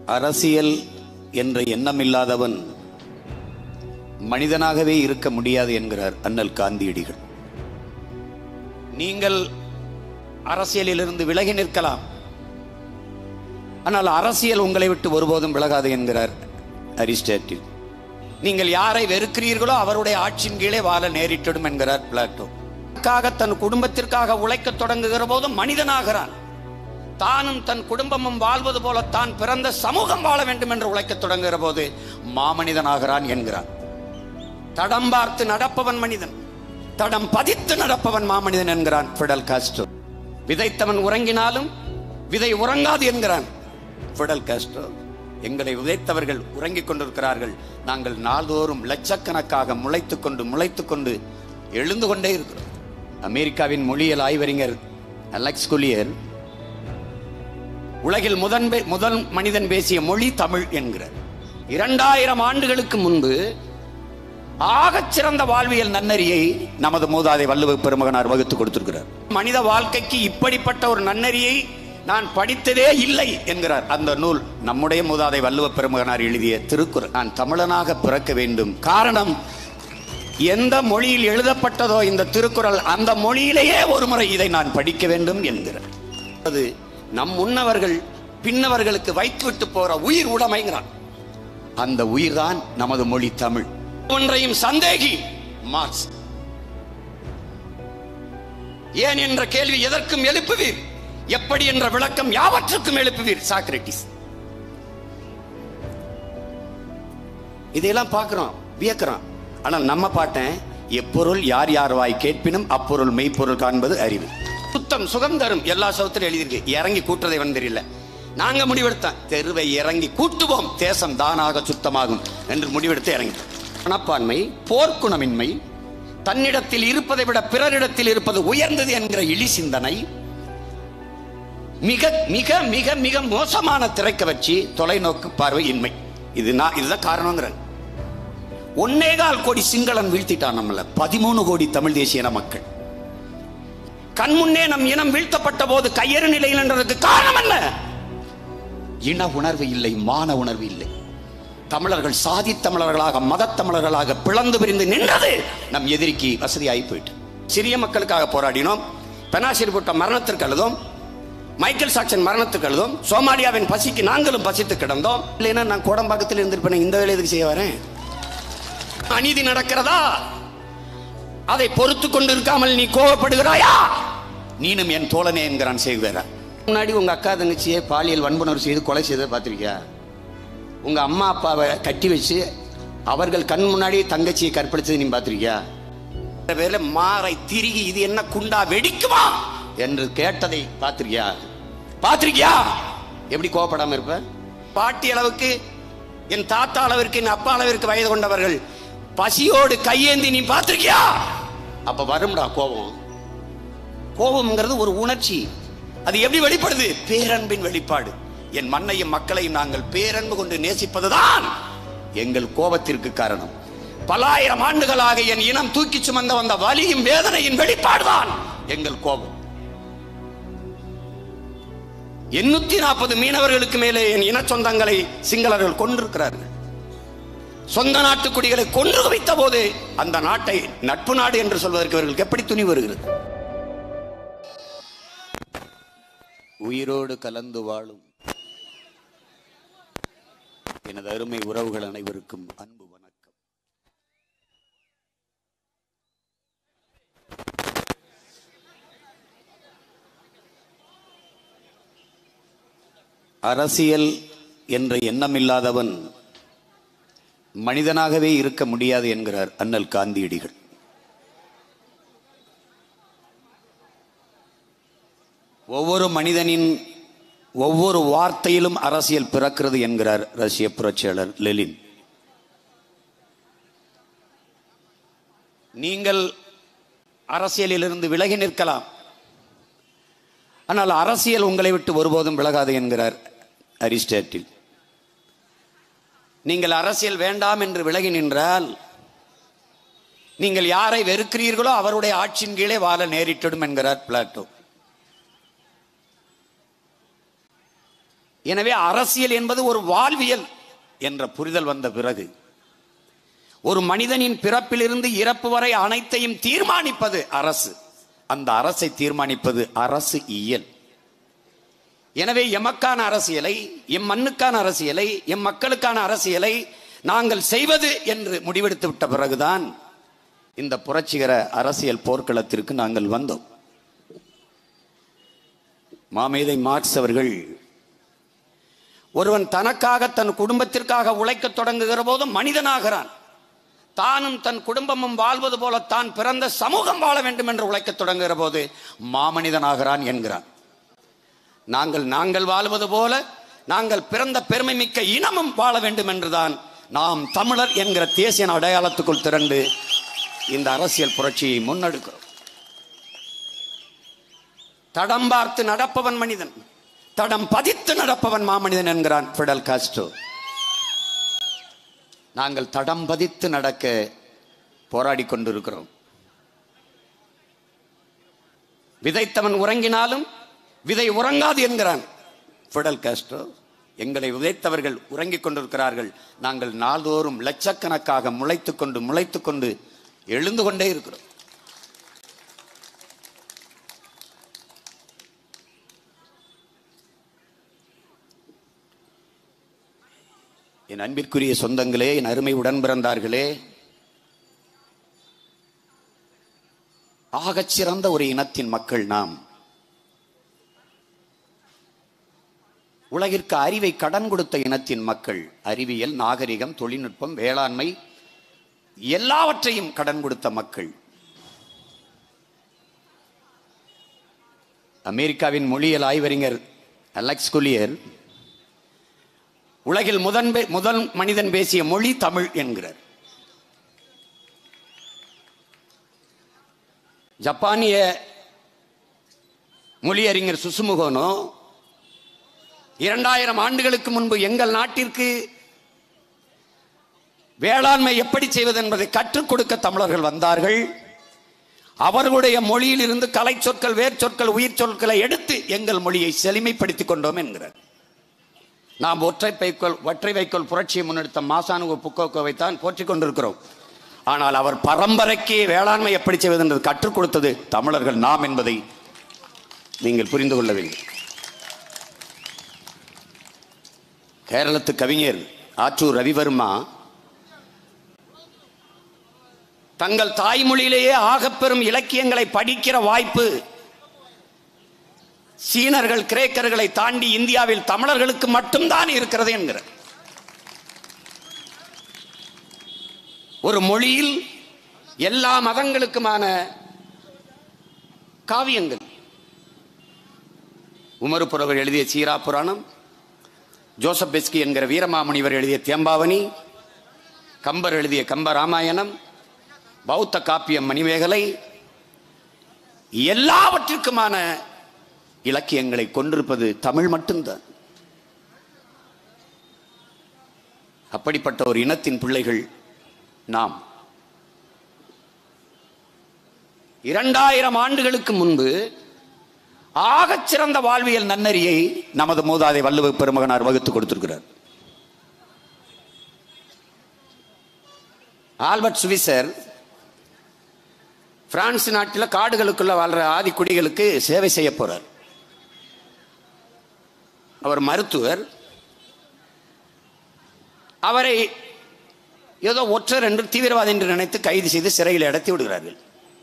அரசியல் என்ற எண்ணமில்லாதவன் மனிதனாகவே இருக்க முடியாது என்கிறார் அண்ணல் காந்தியடிகள் நீங்கள் அரசியலிலிருந்து விலகி நிற்கலாம் ஆனால் அரசியல் உங்களை விட்டு ஒருபோதும் விலகாது என்கிறார் அரிஸ்டாட்டில் நீங்கள் யாரை வெறுக்கிறீர்களோ அவருடைய ஆட்சியின் கீழே வாழ நேரிட்டிடும் என்கிறார் பிளாட்டோ தனக்காக தன் குடும்பத்திற்காக உழைக்கத் தொடங்குகிற போது மனிதனாகிறான் தானும் தன் குடும்பமும் வாழ்வது போல தான் பிறந்த சமூகம் வாழ வேண்டும் என்று உழைக்கத் தொடங்குகிற போது மாமனிதனாகிறான் என்கிறான் தடம் பார்த்து நடப்பவன் மனிதன் தடம் பதித்து நடப்பவன் மாமனிதன் என்கிறான் பிடல் காஸ்ட்ரோ விதைத்தவன் உறங்கினாலும் விதை உறங்காது என்கிறான் பிடல் காஸ்ட்ரோ எங்களை விதைத்தவர்கள் உறங்கிக் கொண்டிருக்கிறார்கள் நாங்கள் நாள்தோறும் லட்சக்கணக்காக முளைத்துக் கொண்டு முளைத்துக் கொண்டு எழுந்து கொண்டே இருக்கிறோம் அமெரிக்காவின் மொழியியல் ஆய்வறிஞர் அலெக்ஸ் குலியர் உலகில் முதன் பே- முதல் மனிதன் பேசிய மொழி தமிழ் என்கிறார் இரண்டாயிரம் ஆண்டுகளுக்கு முன்பு ஆகச் சிறந்த வாழ்வியல் நன்னெறியை நமது மூதாதை வள்ளுவ பெருமகனார் வகுத்து கொடுத்திருக்கிறார் மனித வாழ்க்கைக்கு இப்படிப்பட்ட ஒரு நன்னெறியை நான் படித்ததே இல்லை என்கிறார் அந்த நூல் நம்முடைய மூதாதை வள்ளுவ பெருமகனார் எழுதிய திருக்குறள் நான் தமிழனாக பிறக்க வேண்டும் காரணம் எந்த மொழியில் எழுதப்பட்டதோ இந்த திருக்குறள் அந்த மொழியிலேயே ஒரு முறை இதை நான் படிக்க வேண்டும் என்கிறார் அது நம் முன்னவர்கள் பின்னவர்களுக்கு வைத்துவிட்டு போற உயிர் உடைமைங்கிறான் அந்த உயிர்தான் நமது மொழி தமிழ் ஒன்றையும் சந்தேகி மார்க்ஸ் ஏன் என்ற கேள்வி எதற்கும் எழுப்புவீர் எப்படி என்ற விளக்கம் யாவற்றுக்கும் எழுப்புவீர் சாக்ரட்டிஸ் இதையெல்லாம் பார்க்கிறோம் வியக்கிறோம் ஆனால் நம்ம பாட்டேன் எப்பொருள் யார் யார் வாய் கேட்பினும் அப்பொருள் மெய்ப்பொருள் காண்பது அறிவு சுத்தம் சுகம் தரும் எல்லா சவுத்திலும் எழுதியிருக்கு இறங்கி கூட்டுறதை வந்து தெரியல நாங்க முடிவெடுத்தோம் தெருவை இறங்கி கூட்டுவோம் தேசம் தானாக சுத்தமாகும் என்று முடிவெடுத்து இறங்கி மனப்பான்மை போர்க்குணமின்மை தன்னிடத்தில் இருப்பதை விட பிறரிடத்தில் இருப்பது உயர்ந்தது என்கிற இழி சிந்தனை மிக மிக மிக மிக மோசமான திரைக்க வச்சு தொலைநோக்கு பார்வை இன்மை இது நான் இதுதான் காரணங்கிறேன் ஒன்னேகால் கோடி சிங்களன் வீழ்த்திட்டான் நம்மள பதிமூணு கோடி தமிழ் தேசிய இன மக்கள் கண்முன்னே நம் இனம் வீழ்த்தப்பட்ட போது கையறு நிலையில் என்றதுக்கு காரணம் என்ன இன உணர்வு இல்லை மான உணர்வு இல்லை தமிழர்கள் சாதி தமிழர்களாக மதத் தமிழர்களாக பிளந்து பிரிந்து நின்றது நம் எதிரிக்கு வசதியாகி போயிட்டு சிறிய மக்களுக்காக போராடினோம் பெனாசிர் புட்ட மரணத்திற்கு அழுதோம் மைக்கேல் சாக்சன் மரணத்துக்கு அழுதோம் சோமாலியாவின் பசிக்கு நாங்களும் பசித்து கிடந்தோம் இல்லைன்னா நான் கோடம்பாக்கத்தில் இருந்திருப்பேன் இந்த வேலை எதுக்கு செய்ய வரேன் அநீதி நடக்கிறதா அதை பொறுத்து கொண்டு இருக்காமல் நீ கோவப்படுகிறாயா நீனும் என் தோழனே என்கிறான் செய்வேரா முன்னாடி உங்க அக்கா தங்கச்சியை பாலியல் வன்புணர்வு செய்து கொலை செய்ததை பார்த்திருக்கியா உங்க அம்மா அப்பாவை கட்டி வச்சு அவர்கள் கண் முன்னாடி தங்கச்சியை கற்பழிச்சதை நீ பார்த்திருக்கியா இந்த பேர்ல மாறை திருகி இது என்ன குண்டா வெடிக்குமா என்று கேட்டதை பார்த்திருக்கியா பார்த்திருக்கியா எப்படி கோவப்படாம இருப்ப பாட்டி அளவுக்கு என் தாத்தா அளவிற்கு என் அப்பா அளவிற்கு வயது கொண்டவர்கள் பசியோடு கையேந்தி நீ பார்த்திருக்கியா அப்ப வரும்டா கோபம் கோபம்ங்கிறது ஒரு உணர்ச்சி அது எப்படி வெளிப்படுது பேரன்பின் வெளிப்பாடு என் மண்ணையும் மக்களையும் நாங்கள் பேரன்பு கொண்டு நேசிப்பதுதான் எங்கள் கோபத்திற்கு காரணம் பலாயிரம் ஆண்டுகளாக என் இனம் தூக்கி சுமந்த வந்த வலியும் வேதனையின் வெளிப்பாடுதான் எங்கள் கோபம் எண்ணூத்தி நாற்பது மீனவர்களுக்கு மேலே என் இன சொந்தங்களை சிங்களர்கள் கொண்டிருக்கிறார்கள் சொந்த நாட்டு குடிகளை கொன்று வைத்த போது அந்த நாட்டை நட்பு நாடு என்று சொல்வதற்கு இவர்களுக்கு எப்படி துணி வருகிறது உயிரோடு கலந்து வாழும் எனது அருமை உறவுகள் அனைவருக்கும் அன்பு வணக்கம் அரசியல் என்ற எண்ணமில்லாதவன் மனிதனாகவே இருக்க முடியாது என்கிறார் அண்ணல் காந்தியடிகள் ஒவ்வொரு மனிதனின் ஒவ்வொரு வார்த்தையிலும் அரசியல் பிறக்கிறது என்கிறார் ரஷ்ய புரட்சியாளர் லெலின் நீங்கள் அரசியலிலிருந்து விலகி நிற்கலாம் ஆனால் அரசியல் உங்களை விட்டு ஒருபோதும் விலகாது என்கிறார் அரிஸ்டாட்டில் நீங்கள் அரசியல் வேண்டாம் என்று விலகி நின்றால் நீங்கள் யாரை வெறுக்கிறீர்களோ அவருடைய ஆட்சியின் கீழே வாழ நேரிட்டிடும் என்கிறார் பிளாட்டோ எனவே அரசியல் என்பது ஒரு வாழ்வியல் என்ற புரிதல் வந்த பிறகு ஒரு மனிதனின் பிறப்பிலிருந்து இறப்பு வரை அனைத்தையும் தீர்மானிப்பது அரசு அந்த அரசை தீர்மானிப்பது அரசு இயல் எனவே எமக்கான அரசியலை எம் மண்ணுக்கான அரசியலை எம் மக்களுக்கான அரசியலை நாங்கள் செய்வது என்று முடிவெடுத்து விட்ட பிறகுதான் இந்த புரட்சிகர அரசியல் போர்க்களத்திற்கு நாங்கள் வந்தோம் மாமேதை மார்க்ஸ் அவர்கள் ஒருவன் தனக்காக தன் குடும்பத்திற்காக உழைக்கத் தொடங்குகிற போது மனிதனாகிறான் தானும் தன் குடும்பமும் வாழ்வது போல தான் பிறந்த சமூகம் வாழ வேண்டும் என்று உழைக்கத் தொடங்குகிற போது மாமனிதனாகிறான் என்கிறான் நாங்கள் நாங்கள் வாழ்வது போல நாங்கள் பிறந்த பெருமை மிக்க இனமும் வாழ வேண்டும் என்றுதான் நாம் தமிழர் என்கிற தேசிய அடையாளத்துக்குள் திரண்டு இந்த அரசியல் புரட்சியை முன்னெடுக்கிறோம் தடம் பார்த்து நடப்பவன் மனிதன் தடம் பதித்து நடப்பவன் மாமனிதன் என்கிறான் பிடல் காஸ்ட்ரோ நாங்கள் தடம் பதித்து நடக்க போராடி கொண்டிருக்கிறோம் விதைத்தவன் உறங்கினாலும் விதை உறங்காது என்கிறான் பிடல் காஸ்ட்ரோ எங்களை விதைத்தவர்கள் உறங்கிக் கொண்டிருக்கிறார்கள் நாங்கள் நாள்தோறும் லட்சக்கணக்காக முளைத்துக் கொண்டு முளைத்துக் கொண்டு எழுந்து கொண்டே இருக்கிறோம் என் அன்பிற்குரிய சொந்தங்களே என் அருமை உடன் பிறந்தார்களே ஆகச் சிறந்த ஒரு இனத்தின் மக்கள் நாம் உலகிற்கு அறிவை கடன் கொடுத்த இனத்தின் மக்கள் அறிவியல் நாகரிகம் தொழில்நுட்பம் வேளாண்மை எல்லாவற்றையும் கடன் கொடுத்த மக்கள் அமெரிக்காவின் மொழியியல் ஆய்வறிஞர் அலெக்ஸ் குலியர் உலகில் முதன் பே- முதல் மனிதன் பேசிய மொழி தமிழ் என்கிறார் ஜப்பானிய மொழியறிஞர் சுசுமுகோனோ இரண்டாயிரம் ஆண்டுகளுக்கு முன்பு எங்கள் நாட்டிற்கு வேளாண்மை எப்படி செய்வது என்பதை கற்றுக் கொடுக்க தமிழர்கள் வந்தார்கள் அவர்களுடைய மொழியிலிருந்து கலை சொற்கள் வேர் சொற்கள் உயிர் சொற்களை எடுத்து எங்கள் மொழியை செழுமைப்படுத்திக் கொண்டோம் என்கிறார் நாம் ஒற்றை வைக்கோல் ஒற்றை வைக்கோல் புரட்சியை முன்னெடுத்த மாசானுகு புக்கோக்கோவை தான் போற்றிக் கொண்டிருக்கிறோம் ஆனால் அவர் பரம்பரைக்கு வேளாண்மை எப்படி செய்வது என்று கற்றுக் கொடுத்தது தமிழர்கள் நாம் என்பதை நீங்கள் புரிந்து கொள்ள வேண்டும் கேரளத்து கவிஞர் ஆற்றூர் ரவிவர்மா தங்கள் தாய்மொழியிலேயே ஆகப்பெரும் இலக்கியங்களை படிக்கிற வாய்ப்பு சீனர்கள் கிரேக்கர்களை தாண்டி இந்தியாவில் தமிழர்களுக்கு மட்டும்தான் இருக்கிறது என்கிறார் ஒரு மொழியில் எல்லா மதங்களுக்குமான காவியங்கள் உமரு புறவர் எழுதிய சீரா புராணம் ஜோசப் பெஸ்கி என்கிற வீரமாமுனிவர் எழுதிய தேம்பாவணி கம்பர் எழுதிய கம்ப ராமாயணம் பௌத்த காப்பியம் மணிமேகலை எல்லாவற்றிற்குமான இலக்கியங்களை கொண்டிருப்பது தமிழ் மட்டும்தான் அப்படிப்பட்ட ஒரு இனத்தின் பிள்ளைகள் நாம் இரண்டாயிரம் ஆண்டுகளுக்கு முன்பு ஆகச் சிறந்த வாழ்வியல் நன்னறியை நமது மூதாதை வள்ளுவ பெருமகனார் வகுத்து கொடுத்திருக்கிறார் ஆல்பர்ட் சுவிசர் பிரான்ஸ் நாட்டில் காடுகளுக்குள்ள வாழ்ற ஆதி குடிகளுக்கு சேவை செய்ய போறார் அவர் மருத்துவர் அவரை ஏதோ ஒற்றர் என்று தீவிரவாதி என்று நினைத்து கைது செய்து சிறையில் அடைத்து விடுகிறார்கள்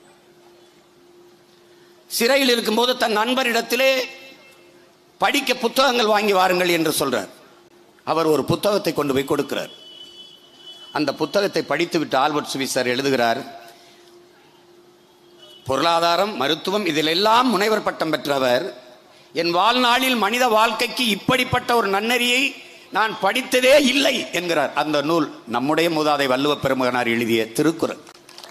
சிறையில் இருக்கும்போது தன் நண்பரிடத்திலே படிக்க புத்தகங்கள் வாங்கி வாருங்கள் என்று சொல்றார் அவர் ஒரு புத்தகத்தை கொண்டு போய் கொடுக்கிறார் அந்த புத்தகத்தை படித்துவிட்டு ஆல்பர்ட் சுவிசர் எழுதுகிறார் பொருளாதாரம் மருத்துவம் இதில் எல்லாம் முனைவர் பட்டம் பெற்றவர் என் வாழ்நாளில் மனித வாழ்க்கைக்கு இப்படிப்பட்ட ஒரு நன்னறியை நான் படித்ததே இல்லை என்கிறார் அந்த நூல் நம்முடைய மூதாதை வள்ளுவ பெருமகனார் எழுதிய திருக்குறள்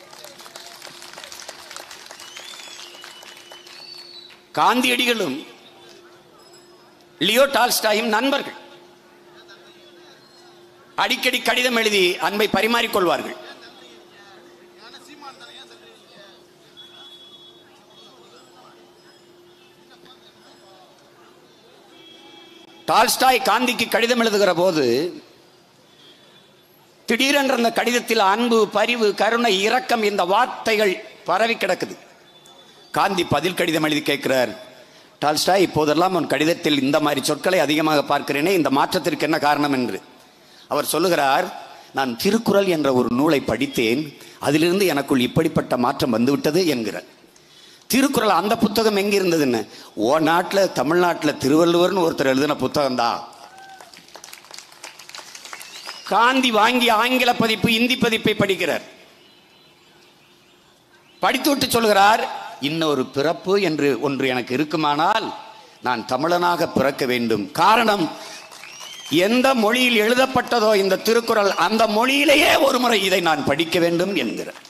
காந்தியடிகளும் லியோ டால்ஸ்டாயும் நண்பர்கள் அடிக்கடி கடிதம் எழுதி அன்பை பரிமாறிக்கொள்வார்கள் டால்ஸ்டாய் காந்திக்கு கடிதம் எழுதுகிற போது திடீரென்ற அந்த கடிதத்தில் அன்பு பரிவு கருணை இரக்கம் இந்த வார்த்தைகள் பரவி கிடக்குது காந்தி பதில் கடிதம் எழுதி கேட்கிறார் டால்ஸ்டாய் இப்போதெல்லாம் உன் கடிதத்தில் இந்த மாதிரி சொற்களை அதிகமாக பார்க்கிறேனே இந்த மாற்றத்திற்கு என்ன காரணம் என்று அவர் சொல்லுகிறார் நான் திருக்குறள் என்ற ஒரு நூலை படித்தேன் அதிலிருந்து எனக்குள் இப்படிப்பட்ட மாற்றம் வந்துவிட்டது என்கிறார் திருக்குறள் அந்த புத்தகம் எங்க இருந்ததுன்னு ஓ நாட்டில் தமிழ்நாட்டில் திருவள்ளுவர்னு ஒருத்தர் எழுதின புத்தகம் தான் காந்தி வாங்கிய ஆங்கில பதிப்பு இந்தி பதிப்பை படிக்கிறார் படித்துவிட்டு சொல்கிறார் இன்னொரு பிறப்பு என்று ஒன்று எனக்கு இருக்குமானால் நான் தமிழனாக பிறக்க வேண்டும் காரணம் எந்த மொழியில் எழுதப்பட்டதோ இந்த திருக்குறள் அந்த மொழியிலேயே ஒரு முறை இதை நான் படிக்க வேண்டும் என்கிறார்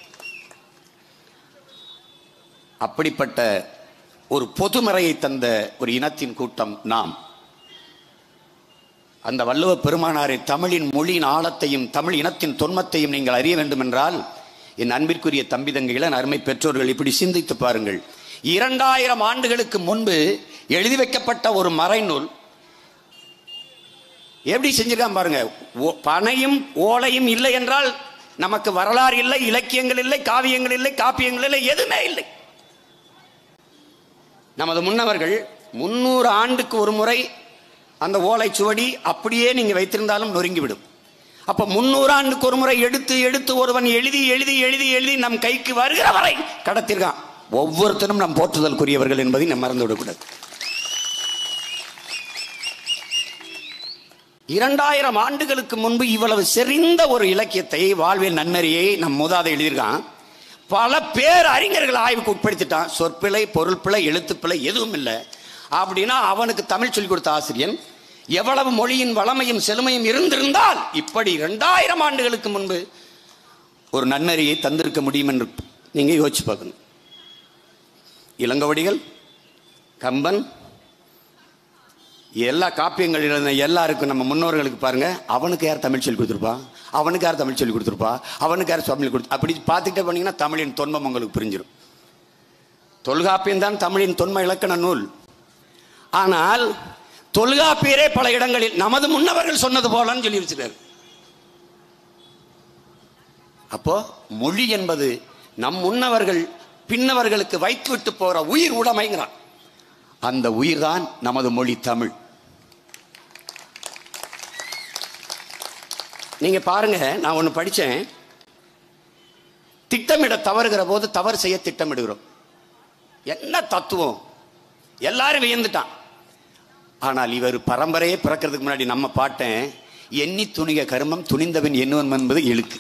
அப்படிப்பட்ட ஒரு பொதுமறையை தந்த ஒரு இனத்தின் கூட்டம் நாம் அந்த வள்ளுவ பெருமானாரை தமிழின் மொழியின் ஆழத்தையும் தமிழ் இனத்தின் தொன்மத்தையும் நீங்கள் அறிய வேண்டும் என்றால் என் அன்பிற்குரிய தம்பி தங்கைகளை அருமை பெற்றோர்கள் இப்படி சிந்தித்து பாருங்கள் இரண்டாயிரம் ஆண்டுகளுக்கு முன்பு எழுதி வைக்கப்பட்ட ஒரு மறைநூல் எப்படி செஞ்சிருக்கான் பாருங்க ஓ- பனையும் ஓலையும் இல்லை என்றால் நமக்கு வரலாறு இல்லை இலக்கியங்கள் இல்லை காவியங்கள் இல்லை காப்பியங்கள் இல்லை எதுவுமே இல்லை நமது முன்னவர்கள் முன்னூறு ஆண்டுக்கு ஒரு முறை அந்த ஓலைச்சுவடி அப்படியே நீங்க வைத்திருந்தாலும் நொறுங்கிவிடும் அப்ப முன்னூறு ஆண்டுக்கு ஒரு முறை எடுத்து எடுத்து ஒருவன் எழுதி எழுதி எழுதி எழுதி நம் கைக்கு வருகிற வரை கடத்திருக்கான் ஒவ்வொருத்தரும் நம் போற்றுதலுக்குரியவர்கள் என்பதை நம்ம மறந்து விடக்கூடாது இரண்டாயிரம் ஆண்டுகளுக்கு முன்பு இவ்வளவு செறிந்த ஒரு இலக்கியத்தை வாழ்வியல் நன்னறியை நம் மூதாதை எழுதியிருக்கான் பல பேர் அறிஞர்கள் ஆய்வுக்கு உட்படுத்திட்டான் சொற்பிழை பொருள்பிழை எழுத்துப்பிழை எதுவும் இல்லை அப்படின்னா அவனுக்கு தமிழ் சொல்லிக் கொடுத்த ஆசிரியன் எவ்வளவு மொழியின் வளமையும் செழுமையும் இருந்திருந்தால் இப்படி இரண்டாயிரம் ஆண்டுகளுக்கு முன்பு ஒரு நன்னறியை தந்திருக்க முடியும் என்று நீங்க யோசிச்சு பார்க்கணும் இளங்கவடிகள் கம்பன் எல்லா காப்பியங்கள் எழுதின எல்லாருக்கும் நம்ம முன்னோர்களுக்கு பாருங்க அவனுக்கு யார் தமிழ் சொல்லி கொடுத்துருப்பா அவனுக்கு யார் தமிழ் சொல்லி கொடுத்துருப்பா அவனுக்கு யார் தமிழ் கொடுத்து அப்படி பார்த்துக்கிட்டே போனீங்கன்னா தமிழின் தொன்மம் உங்களுக்கு புரிஞ்சிடும் தொல்காப்பியம் தான் தமிழின் தொன்ம இலக்கண நூல் ஆனால் தொல்காப்பியரே பல இடங்களில் நமது முன்னவர்கள் சொன்னது போலன்னு சொல்லி வச்சிருக்காரு அப்போ மொழி என்பது நம் முன்னவர்கள் பின்னவர்களுக்கு வைத்துவிட்டு போற உயிர் உடைமைங்கிறான் அந்த உயிர்தான் நமது மொழி தமிழ் நீங்க பாருங்க நான் ஒன்று படிச்சேன் திட்டமிட தவறுகிற போது தவறு செய்ய திட்டமிடுகிறோம் என்ன தத்துவம் எல்லாரும் வியந்துட்டான் ஆனால் இவர் பரம்பரையே பிறக்கிறதுக்கு முன்னாடி நம்ம பாட்டேன் எண்ணி துணிக கருமம் துணிந்தவன் எண்ணுவன் என்பது இழுக்கு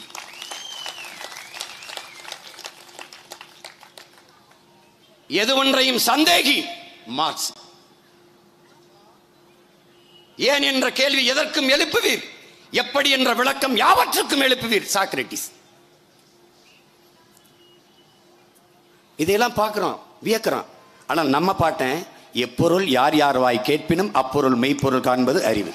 எது ஒன்றையும் சந்தேகி மார்க்ஸ் ஏன் என்ற கேள்வி எதற்கும் எழுப்புவீர் எப்படி என்ற விளக்கம் யாவற்றுக்கும் எழுப்புவீர் சாக்ரட்டிஸ் இதையெல்லாம் பார்க்கிறோம் வியக்கிறோம் ஆனால் நம்ம பாட்டேன் எப்பொருள் யார் யார் வாய் கேட்பினும் அப்பொருள் மெய்ப்பொருள் காண்பது அறிவு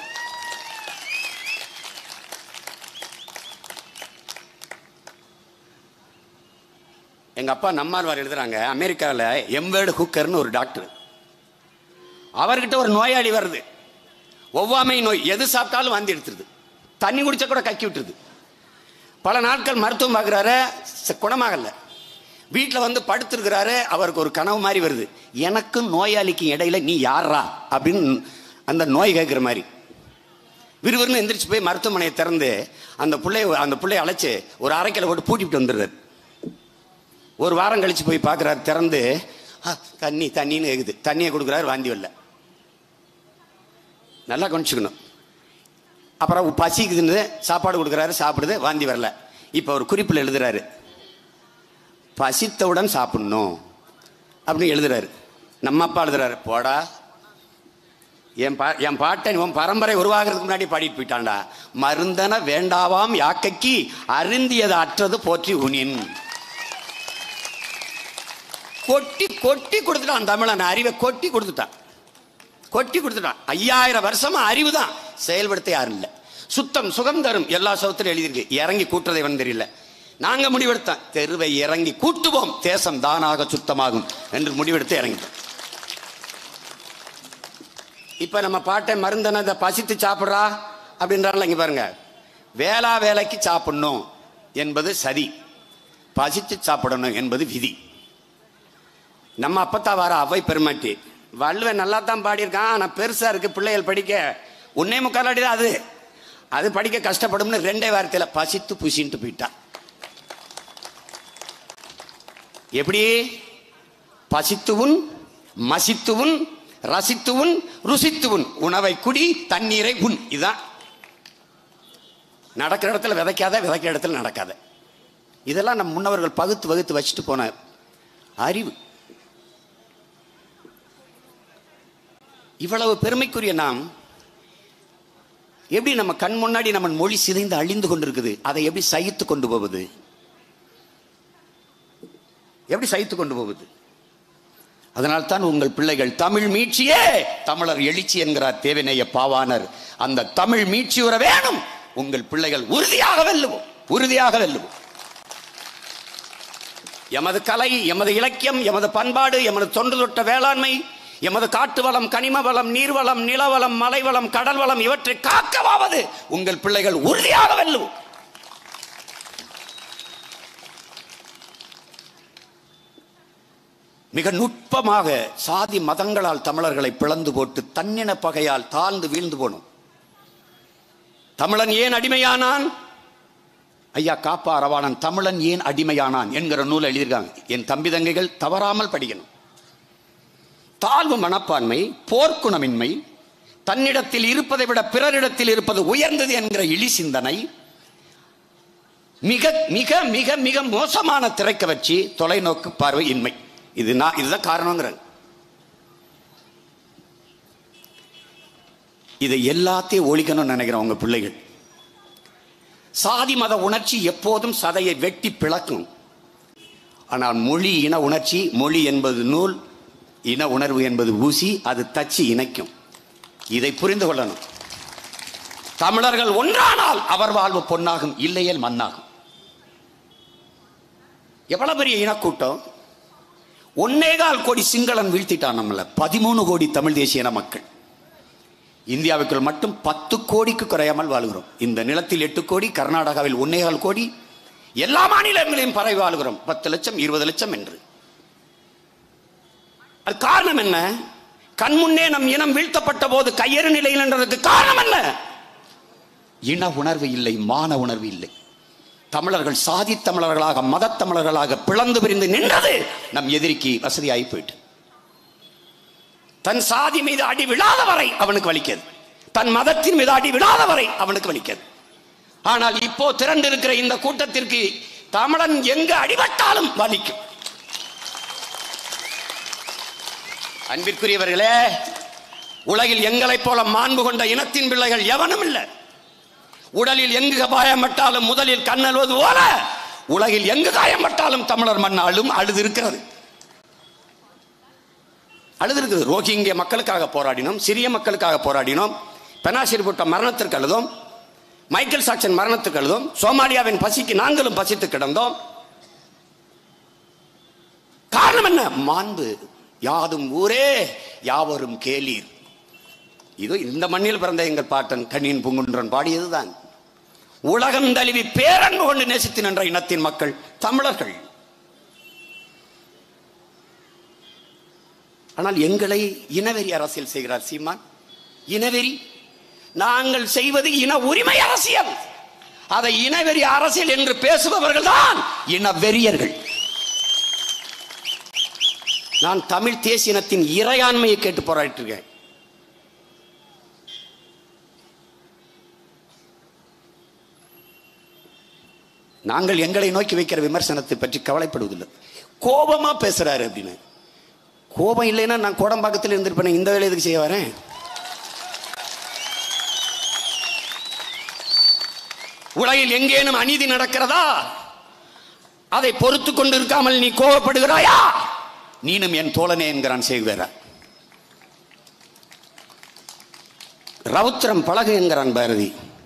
எங்க அப்பா நம்மாழ்வார் எழுதுறாங்க அமெரிக்காவில் எம்வேர்டு ஹுக்கர்னு ஒரு டாக்டர் அவர்கிட்ட ஒரு நோயாளி வருது ஒவ்வாமை நோய் எது சாப்பிட்டாலும் வாந்தி எடுத்துருது தண்ணி குடிச்சா கூட கக்கி விட்டுருது பல நாட்கள் மருத்துவம் பார்க்குறாரு குணமாகல வீட்டில் வந்து படுத்திருக்கிறாரு அவருக்கு ஒரு கனவு மாதிரி வருது எனக்கும் நோயாளிக்கும் இடையில நீ யாரா அப்படின்னு அந்த நோய் கேட்குற மாதிரி விறுவிறுன்னு எந்திரிச்சு போய் மருத்துவமனையை திறந்து அந்த பிள்ளைய அந்த பிள்ளைய அழைச்சு ஒரு அரைக்கலை போட்டு பூட்டிட்டு வந்துடுறாரு ஒரு வாரம் கழிச்சு போய் பார்க்குறாரு திறந்து "ஆ, தண்ணி தண்ணின்னு கேக்குது தண்ணியை கொடுக்குறாரு வாந்தி வரல நல்லா கவனிச்சுக்கணும் அப்புறம் பசிக்குதுன்னு சாப்பாடு கொடுக்குறாரு சாப்பிடுது வாந்தி வரல இப்போ ஒரு குறிப்பில் எழுதுறாரு பசித்தவுடன் சாப்பிடணும் அப்படின்னு எழுதுறாரு நம்ம அப்பா எழுதுறாரு போடா என் பா என் பாட்டன் உன் பரம்பரை உருவாகிறதுக்கு முன்னாடி பாடிட்டு போயிட்டான்டா மருந்தன வேண்டாவாம் யாக்கைக்கு அருந்தியது அற்றது போற்றி உனின் கொட்டி கொட்டி கொடுத்துட்டான் தமிழன் அறிவை கொட்டி கொடுத்துட்டான் கொட்டி கொடுத்துட்டான் ஐயாயிரம் வருஷமா அறிவு தான் செயல்படுத்த யாரும் இல்லை சுத்தம் சுகம் தரும் எல்லா சௌத்திலும் எழுதியிருக்கு இறங்கி கூட்டுறதை வந்து தெரியல நாங்க முடிவெடுத்தோம் தெருவை இறங்கி கூட்டுவோம் தேசம் தானாக சுத்தமாகும் என்று முடிவெடுத்து இறங்கிட்டோம் இப்ப நம்ம பாட்டை மருந்தன இதை பசித்து சாப்பிட்றா அப்படின்றாங்களா இங்க பாருங்க வேளா வேலைக்கு சாப்பிடணும் என்பது சரி பசித்து சாப்பிடணும் என்பது விதி நம்ம அப்பத்தா வர அவை பெருமாட்டி வள்ளுவன் நல்லா தான் பாடியிருக்கான் ஆனால் பெருசா இருக்கு பிள்ளைகள் படிக்க ஒன்னே முக்கால் அடி தான் அது அது படிக்க கஷ்டப்படும்னு ரெண்டே வாரத்துல பசித்து புசின்ட்டு போயிட்டான் எப்படி பசித்துவுன் மசித்துவுன் ரசித்துவுன் ருசித்துவுன் உணவை குடி தண்ணீரை உன் இதான் நடக்கிற இடத்துல விதைக்காத விதைக்கிற இடத்துல நடக்காத இதெல்லாம் நம் முன்னவர்கள் பகுத்து வகுத்து வச்சுட்டு போன அறிவு இவ்வளவு பெருமைக்குரிய நாம் எப்படி நம்ம கண் முன்னாடி நம்ம மொழி சிதைந்து அழிந்து கொண்டிருக்குது அதை எப்படி சகித்து கொண்டு போவது எப்படி சகித்து கொண்டு போவது அதனால் தான் உங்கள் பிள்ளைகள் தமிழ் மீட்சியே தமிழர் எழுச்சி என்கிறார் தேவநேய பாவாணர் அந்த தமிழ் மீட்சி உற வேணும் உங்கள் பிள்ளைகள் உறுதியாக வெல்லுவோம் உறுதியாக வெல்லுவோம் எமது கலை எமது இலக்கியம் எமது பண்பாடு எமது தொன்று தொட்ட வேளாண்மை எமது காட்டு வளம் கனிம வளம் நீர்வளம் நிலவளம் மலைவளம் கடல் வளம் இவற்றை காக்கவாவது உங்கள் பிள்ளைகள் உறுதியாக வெல்லுவோம் மிக நுட்பமாக சாதி மதங்களால் தமிழர்களை பிளந்து போட்டு தன்னின பகையால் தாழ்ந்து வீழ்ந்து போனோம் தமிழன் ஏன் அடிமையானான் ஐயா காப்பா அரவாணன் தமிழன் ஏன் அடிமையானான் என்கிற நூல் எழுதியிருக்காங்க என் தம்பி தங்கைகள் தவறாமல் படிக்கணும் தாழ்வு மனப்பான்மை போர்க்குணமின்மை தன்னிடத்தில் இருப்பதை விட பிறரிடத்தில் இருப்பது உயர்ந்தது என்கிற இழி சிந்தனை மிக மிக மிக மிக மோசமான திரைக்கவர்ச்சி தொலைநோக்கு பார்வை இன்மை இது நான் இதுதான் காரணங்கிறேன் இதை எல்லாத்தையும் ஒழிக்கணும்னு நினைக்கிறேன் உங்க பிள்ளைகள் சாதி மத உணர்ச்சி எப்போதும் சதையை வெட்டி பிளக்கும் ஆனால் மொழி இன உணர்ச்சி மொழி என்பது நூல் இன உணர்வு என்பது ஊசி அது தச்சு இணைக்கும் இதை புரிந்து கொள்ளணும் தமிழர்கள் ஒன்றானால் அவர் வாழ்வு பொன்னாகும் இல்லையேல் மண்ணாகும் எவ்வளவு பெரிய இனக்கூட்டம் ஒன்னேகால் கோடி சிங்களன் வீழ்த்திட்டான் நம்மள பதிமூணு கோடி தமிழ் தேசிய இன மக்கள் இந்தியாவுக்குள் மட்டும் பத்து கோடிக்கு குறையாமல் வாழ்கிறோம் இந்த நிலத்தில் எட்டு கோடி கர்நாடகாவில் ஒன்னேகால் கோடி எல்லா மாநிலங்களையும் பரவி வாழ்கிறோம் பத்து லட்சம் இருபது லட்சம் என்று அது காரணம் என்ன கண்முன்னே நம் இனம் வீழ்த்தப்பட்ட போது கையறு நிலையில் என்றதுக்கு காரணம் என்ன இன உணர்வு இல்லை மான உணர்வு இல்லை தமிழர்கள் சாதி தமிழர்களாக மதத் தமிழர்களாக பிளந்து பிரிந்து நின்றது நம் எதிரிக்கு வசதியாகி போயிட்டு தன் சாதி மீது அடி விழாத வரை அவனுக்கு வலிக்கிறது தன் மதத்தின் மீது அடி விழாத வரை அவனுக்கு வலிக்கிறது ஆனால் இப்போ திரண்டு இருக்கிற இந்த கூட்டத்திற்கு தமிழன் எங்கு அடிபட்டாலும் வலிக்கும் அன்பிற்குரியவர்களே உலகில் எங்களைப் போல மாண்பு கொண்ட இனத்தின் பிள்ளைகள் எவனும் இல்லை உடலில் எங்கு காயப்பட்டாலும் முதலில் கண்ணல்வது போல உலகில் எங்கு காயப்பட்டாலும் தமிழர் மண்ணாலும் அழுது இருக்கிறது அழுது இருக்குது ரோஹிங்கிய மக்களுக்காக போராடினோம் சிறிய மக்களுக்காக போராடினோம் பெனாசிர் போட்ட மரணத்திற்கு அழுதோம் மைக்கேல் சாக்சன் மரணத்துக்கு அழுதோம் சோமாலியாவின் பசிக்கு நாங்களும் பசித்து கிடந்தோம் காரணம் என்ன மாண்பு யாதும் ஊரே யாவரும் கேளீர் இதோ இந்த மண்ணில் பிறந்த எங்கள் பாட்டன் கண்ணின் பூங்குன்றன் பாடியதுதான் உலகம் தழுவி பேரன்பு கொண்டு நேசித்து நின்ற இனத்தின் மக்கள் தமிழர்கள் ஆனால் எங்களை இனவெறி அரசியல் செய்கிறார் சீமான் இனவெறி நாங்கள் செய்வது இன உரிமை அரசியல் அதை இனவெறி அரசியல் என்று பேசுபவர்கள் தான் இனவெறியர்கள் நான் தமிழ் தேசியனத்தின் இறையாண்மையை கேட்டு போராடிட்டு இருக்கேன் நாங்கள் எங்களை நோக்கி வைக்கிற விமர்சனத்தை பற்றி கவலைப்படுவதில்லை கோபமா பேசுறாரு அப்படின்னு கோபம் இல்லைன்னா நான் கோடம்பாக்கத்தில் இருந்திருப்பேன் இந்த வேலை எதுக்கு செய்ய வரேன் உலகில் எங்கேனும் அநீதி நடக்கிறதா அதை பொறுத்து கொண்டு இருக்காமல் நீ கோபப்படுகிறாயா நீனும் என் தோழனே என்கிறான் சேகுவேரா ரவுத்திரம் பழகு என்கிறான் பாரதி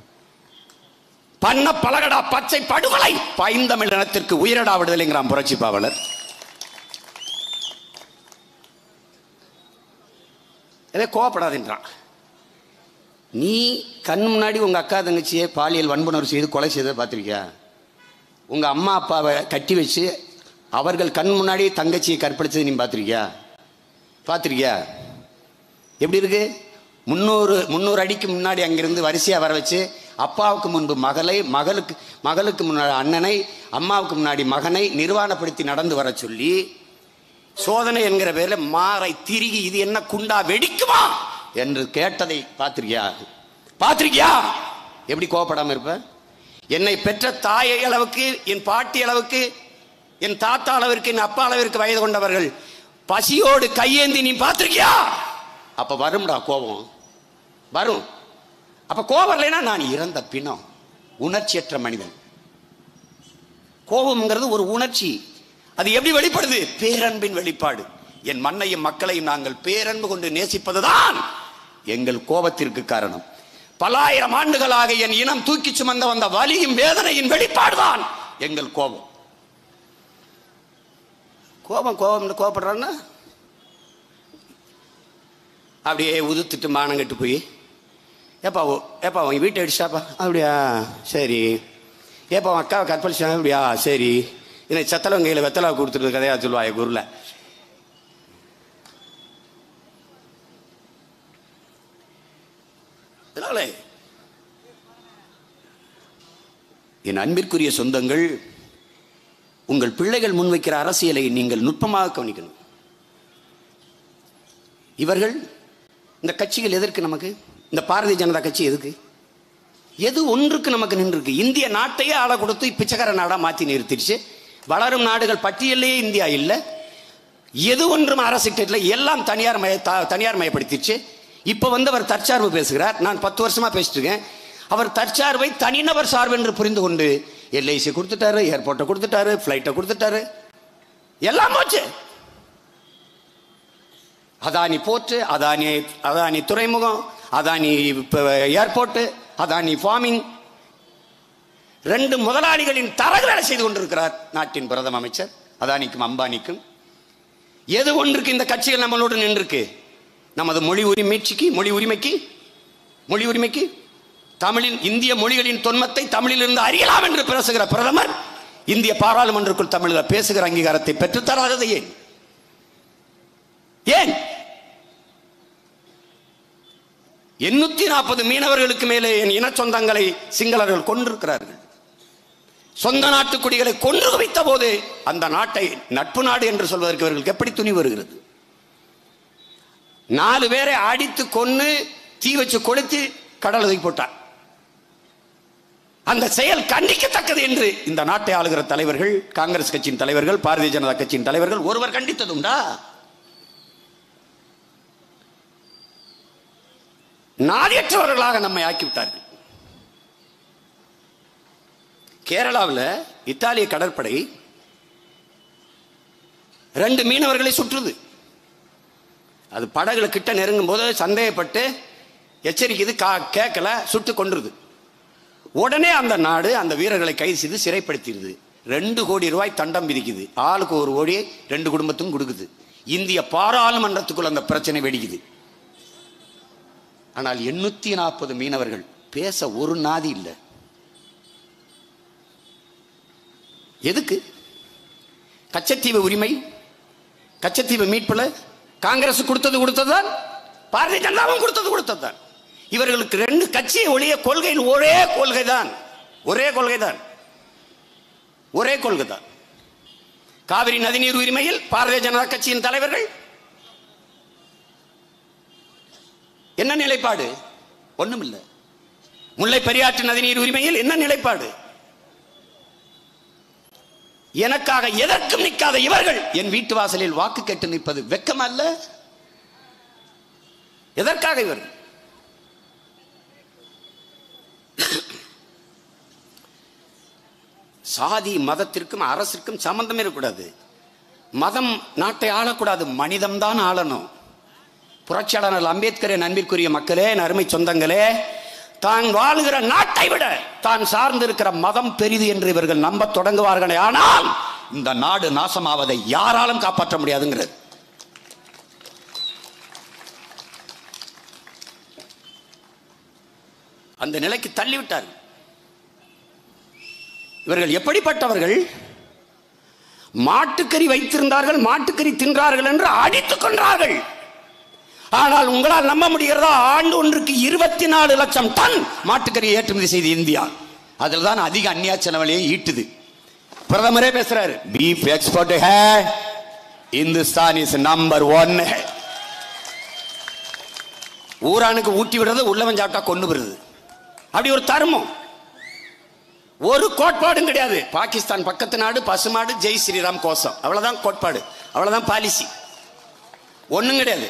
பண்ண பழகடா பச்சை படுகொலை பைந்தமிழ் இனத்திற்கு உயிரடா விடுதலைங்கிறான் புரட்சி பாவலர் இதே கோவப்படாதுன்றான் நீ கண் முன்னாடி உங்க அக்கா தங்கச்சியை பாலியல் வன்புணர்வு செய்து கொலை செய்ததை பார்த்திருக்கியா உங்க அம்மா அப்பாவை கட்டி வச்சு அவர்கள் கண் முன்னாடி தங்கச்சியை கற்பழிச்சதை நீ பார்த்திருக்கியா பார்த்திருக்கியா எப்படி இருக்கு முந்நூறு முந்நூறு அடிக்கு முன்னாடி அங்கிருந்து வரிசையா வர வச்சு அப்பாவுக்கு முன்பு மகளை மகளுக்கு மகளுக்கு முன்னாடி அண்ணனை அம்மாவுக்கு முன்னாடி மகனை நிர்வாணப்படுத்தி நடந்து வர சொல்லி சோதனை என்கிற பேர்ல மாறை திருகி இது என்ன குண்டா வெடிக்குமா என்று கேட்டதை பார்த்திருக்கியா பார்த்திருக்கியா எப்படி கோவப்படாம இருப்ப என்னை பெற்ற தாயை அளவுக்கு என் பாட்டி அளவுக்கு என் தாத்தா அளவிற்கு என் அப்பா அளவிற்கு வயது கொண்டவர்கள் பசியோடு கையேந்தி நீ பார்த்திருக்கியா அப்ப வரும்டா கோபம் வரும் அப்ப கோபம் இல்லைன்னா நான் இறந்த பிணம் உணர்ச்சியற்ற மனிதன் கோபம்ங்கிறது ஒரு உணர்ச்சி அது எப்படி வெளிப்படுது பேரன்பின் வெளிப்பாடு என் மண்ணையும் மக்களையும் நாங்கள் பேரன்பு கொண்டு நேசிப்பதுதான் எங்கள் கோபத்திற்கு காரணம் பலாயிரம் ஆண்டுகளாக என் இனம் தூக்கி சுமந்த வந்த வலியும் வேதனையின் வெளிப்பாடுதான் எங்கள் கோபம் கோபம் கோபம் கோபப்படுறான்னா அப்படியே உதுத்துட்டு மானங்கட்டு போய் ஏப்பா ஓ- ஏப்பா அவன் வீட்டை அடிச்சாப்பா அப்படியா சரி ஏப்பா அவன் அக்காவை கற்பழிச்சான் அப்படியா சரி எனக்கு சத்தலவங்கையில் வெத்தலை கொடுத்துட்டு கதையா சொல்லுவாங்க குருல அதனால என் அன்பிற்குரிய சொந்தங்கள் உங்கள் பிள்ளைகள் முன்வைக்கிற அரசியலை நீங்கள் நுட்பமாக கவனிக்கணும் இவர்கள் இந்த கட்சிகள் எதற்கு நமக்கு இந்த பாரதிய ஜனதா கட்சி எதுக்கு எது ஒன்றுக்கு நமக்கு நின்றுருக்கு இந்திய நாட்டையே ஆள கொடுத்து பிச்சைக்கார நாடா மாத்தி நிறுத்திடுச்சு வளரும் நாடுகள் பட்டியலே இந்தியா இல்லை எது ஒன்றும் அரசு கிட்ட எல்லாம் தனியார் மய த- தனியார் மயப்படுத்திடுச்சு இப்போ வந்து அவர் தற்சார்பு பேசுகிறார் நான் பத்து வருஷமா பேசிட்டு இருக்கேன் அவர் தற்சார்பை தனிநபர் சார்பு என்று புரிந்து கொண்டு எல்ஐசி கொடுத்துட்டாரு ஏர்போர்ட்டை கொடுத்துட்டாரு ஃப்ளைட்டை கொடுத்துட்டாரு எல்லாம் போச்சு அதானி போர்ட்டு அதானி அதானி துறைமுகம் அதானி ஏர்போர்ட்டு அதானி ஃபார்மிங் ரெண்டு முதலாளிகளின் தரகு வேலை செய்து கொண்டிருக்கிறார் நாட்டின் பிரதம அமைச்சர் அதானிக்கும் அம்பானிக்கும் எது ஒன்றுக்கு இந்த கட்சிகள் நம்மளோடு நின்றுருக்கு நமது மொழி உரிமைக்கு மொழி உரிமைக்கு மொழி உரிமைக்கு தமிழின் இந்திய மொழிகளின் தொன்மத்தை தமிழிலிருந்து அறியலாம் என்று பேசுகிற பிரதமர் இந்திய பாராளுமன்றக்குள் தமிழில் பேசுகிற அங்கீகாரத்தை பெற்றுத்தராதது ஏன் ஏன் எண்ணூத்தி நாற்பது மீனவர்களுக்கு மேலே என் இன சொந்தங்களை சிங்களர்கள் கொண்டிருக்கிறார்கள் சொந்த நாட்டு குடிகளை கொன்று குவித்த போது அந்த நாட்டை நட்பு நாடு என்று சொல்வதற்கு இவர்களுக்கு எப்படி துணி வருகிறது நாலு பேரை அடித்து கொன்னு தீ வச்சு கொளுத்தி கடல் தூக்கி போட்டார் அந்த செயல் கண்டிக்கத்தக்கது என்று இந்த நாட்டை ஆளுகிற தலைவர்கள் காங்கிரஸ் கட்சியின் தலைவர்கள் பாரதிய ஜனதா கட்சியின் தலைவர்கள் ஒருவர் கண்டித்ததுண்டா நாதியற்றவர்களாக நம்மை ஆக்கிவிட்டார்கள் கேரளாவில் இத்தாலிய கடற்படை ரெண்டு மீனவர்களை சுற்றுது அது படகுல கிட்ட நெருங்கும் போது சந்தேகப்பட்டு எச்சரிக்குது கா கேட்கல சுட்டு கொன்றுது உடனே அந்த நாடு அந்த வீரர்களை கைது செய்து சிறைப்படுத்திடுது ரெண்டு கோடி ரூபாய் தண்டம் விதிக்குது ஆளுக்கு ஒரு கோடி ரெண்டு குடும்பத்துக்கும் கொடுக்குது இந்திய பாராளுமன்றத்துக்குள் அந்த பிரச்சனை வெடிக்குது ஆனால் எண்ணூத்தி நாற்பது மீனவர்கள் பேச ஒரு நாதி இல்லை எதுக்கு கச்சத்தீவு உரிமை கச்சத்தீவு மீட்புல காங்கிரஸ் கொடுத்தது கொடுத்ததுதான் பாரதிய ஜனதாவும் கொடுத்தது கொடுத்ததுதான் இவர்களுக்கு ரெண்டு கட்சியை ஒழிய கொள்கையில் ஒரே கொள்கை தான் ஒரே கொள்கை தான் ஒரே கொள்கை தான் காவிரி நதிநீர் உரிமையில் பாரதிய ஜனதா கட்சியின் தலைவர்கள் என்ன நிலைப்பாடு ஒண்ணுமில்லை முல்லை பெரியாற்று நதிநீர் உரிமையில் என்ன நிலைப்பாடு எனக்காக எதற்கும் நிற்காத இவர்கள் என் வீட்டு வாசலில் வாக்கு கேட்டு நிற்பது வெக்கம் அல்ல எதற்காக இவர்கள் சாதி மதத்திற்கும் அரசிற்கும் சம்பந்தம் இருக்கக்கூடாது மதம் நாட்டை ஆளக்கூடாது மனிதம்தான் ஆளணும் புரட்சியாளர் அம்பேத்கரின் அன்பிற்குரிய மக்களே என் அருமை சொந்தங்களே தான் வாழுகிற நாட்டை விட தான் சார்ந்திருக்கிற மதம் பெரிது என்று இவர்கள் நம்ப தொடங்குவார்களே ஆனால் இந்த நாடு நாசமாவதை யாராலும் காப்பாற்ற முடியாதுங்கிறது அந்த நிலைக்கு தள்ளிவிட்டார் இவர்கள் எப்படிப்பட்டவர்கள் மாட்டுக்கறி வைத்திருந்தார்கள் மாட்டுக்கறி தின்றார்கள் என்று அடித்துக் கொன்றார்கள் ஆனால் உங்களால் நம்ப முடிகிறதா ஆண்டு ஒன்றுக்கு இருபத்தி நாலு லட்சம் டன் மாட்டுக்கறி ஏற்றுமதி செய்து இந்தியா அதில் தான் அதிக அந்நிய செலவழியை ஈட்டுது பிரதமரே பேசுறாரு beef export hey Hindustan is number one ஊரானுக்கு ஊட்டி விடுறது உள்ளவன் சாப்பிட்டா கொண்டு வருது அப்படி ஒரு தர்மம் ஒரு கோட்பாடும் கிடையாது பாகிஸ்தான் பக்கத்து நாடு பசுமாடு ஜெய் ஸ்ரீராம் கோஷம் அவ்வளவுதான் கோட்பாடு அவ்வளவுதான் பாலிசி ஒண்ணும் கிடையாது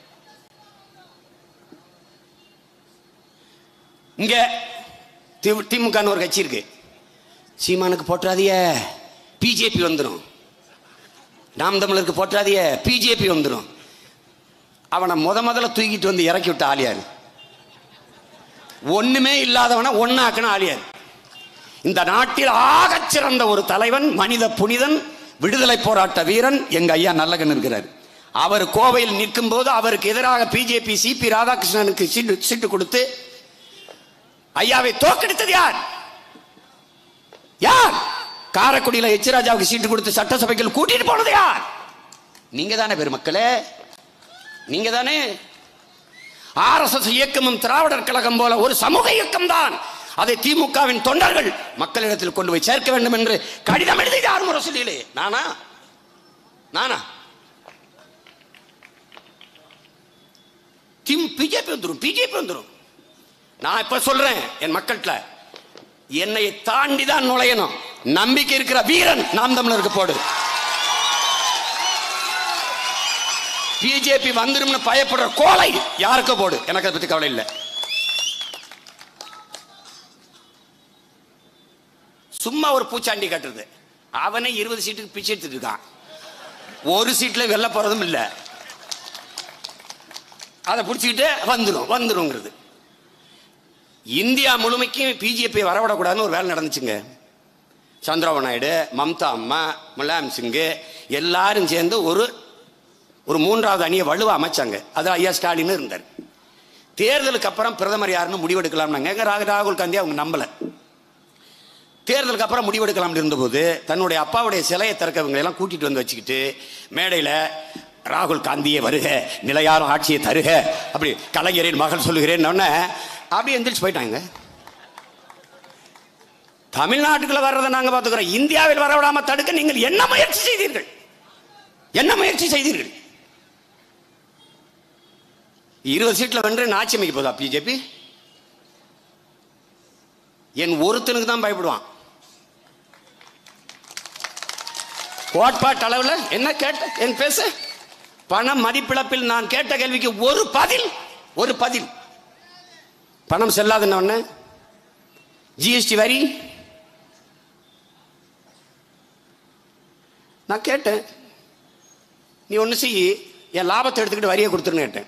இங்க தி- திமுகன்னு ஒரு கட்சி இருக்கு சீமானுக்கு போட்டுறாதிய பிஜேபி வந்துடும் நாம் தமிழருக்கு போட்டுறாதிய பிஜேபி வந்துடும் அவனை முத முதல்ல தூக்கிட்டு வந்து இறக்கி விட்ட ஆலியார் ஒண்ணுமே இல்லாதவனை ஒன்னாக்குன ஆலியார் இந்த நாட்டில் ஆகச் சிறந்த ஒரு தலைவன் மனித புனிதன் விடுதலை போராட்ட வீரன் எங்க ஐயா நல்லகன் இருக்கிறார் அவர் கோவையில் நிற்கும் போது அவருக்கு எதிராக பிஜேபி சிபி ராதாகிருஷ்ணனுக்கு சீட்டு சீட்டு கொடுத்து ஐயாவை தோக்கடித்தது யார் யார் காரைக்குடியில எச் ராஜாவுக்கு சீட்டு கொடுத்து சட்டசபைக்கு கூட்டிட்டு போனது யார் நீங்க தானே பெருமக்களே நீங்க தானே ஆர்எஸ்எஸ் இயக்கமும் திராவிடர் கழகம் போல ஒரு சமூக இயக்கம் தான் அதை திமுகவின் தொண்டர்கள் மக்களிடத்தில் கொண்டு போய் சேர்க்க வேண்டும் என்று கடிதம் எழுதி யார் முரசொலியிலே நானா நானா திம் பிஜேபி வந்துடும் பிஜேபி வந்துடும் நான் இப்ப சொல்றேன் என் மக்கள்கிட்ட என்னை தாண்டி தான் நுழையணும் நம்பிக்கை இருக்கிற வீரன் நாம் தமிழருக்கு போடு பிஜேபி வந்துரும்னு பயப்படுற கோலை யாருக்கு போடு எனக்கு அதை பத்தி கவலை இல்லை சும்மா ஒரு பூச்சாண்டி கட்டுறது அவனே இருபது சீட்டுக்கு பிச்சை எடுத்துட்டு இருக்கான் ஒரு சீட்ல வெல்ல போறதும் இல்லை அதை பிடிச்சிக்கிட்டு வந்துடும் வந்துருங்கிறது இந்தியா முழுமைக்கும் பிஜேபி வரவிடக்கூடாதுன்னு ஒரு வேலை நடந்துச்சுங்க சந்திரபாபு நாயுடு மம்தா அம்மா முலாயம் சிங்கு எல்லாரும் சேர்ந்து ஒரு ஒரு மூன்றாவது அணியை வலுவா அமைச்சாங்க அது ஐயா ஸ்டாலின் இருந்தார் தேர்தலுக்கு அப்புறம் பிரதமர் யாருன்னு முடிவெடுக்கலாம்னாங்க எங்க ராகு- ராகுல் காந்தி அவங்க நம்பல தேர்தலுக்கு அப்புறம் முடிவெடுக்கலாம் இருந்தபோது தன்னுடைய அப்பாவுடைய சிலையை திறக்கவங்களை எல்லாம் கூட்டிட்டு வந்து வச்சுக்கிட்டு மேடையில் ராகுல் காந்தியே வருக நிலையாரும் ஆட்சியை தருக அப்படி கலைஞரின் மகள் சொல்லுகிறேன் அப்படி எந்திரிச்சு போயிட்டாங்க தமிழ்நாட்டுக்குள்ள வர்றதை நாங்க பார்த்துக்கிறோம் இந்தியாவில் வரவிடாம தடுக்க நீங்கள் என்ன முயற்சி செய்தீர்கள் என்ன முயற்சி செய்தீர்கள் இருபது சீட்ல வென்று ஆட்சி அமைக்க போதா பிஜேபி என் ஒருத்தனுக்கு தான் பயப்படுவான் கோட்பாட்டு அளவில் என்ன கேட்ட என் பேச பண மதிப்பிழப்பில் நான் கேட்ட கேள்விக்கு ஒரு பதில் ஒரு பதில் பணம் செல்லாதுன்ன உடனே ஜிஎஸ்டி வரி நான் கேட்டேன் நீ ஒன்று செய் என் லாபத்தை எடுத்துக்கிட்டு வரியை கொடுத்துருன்னு கேட்டேன்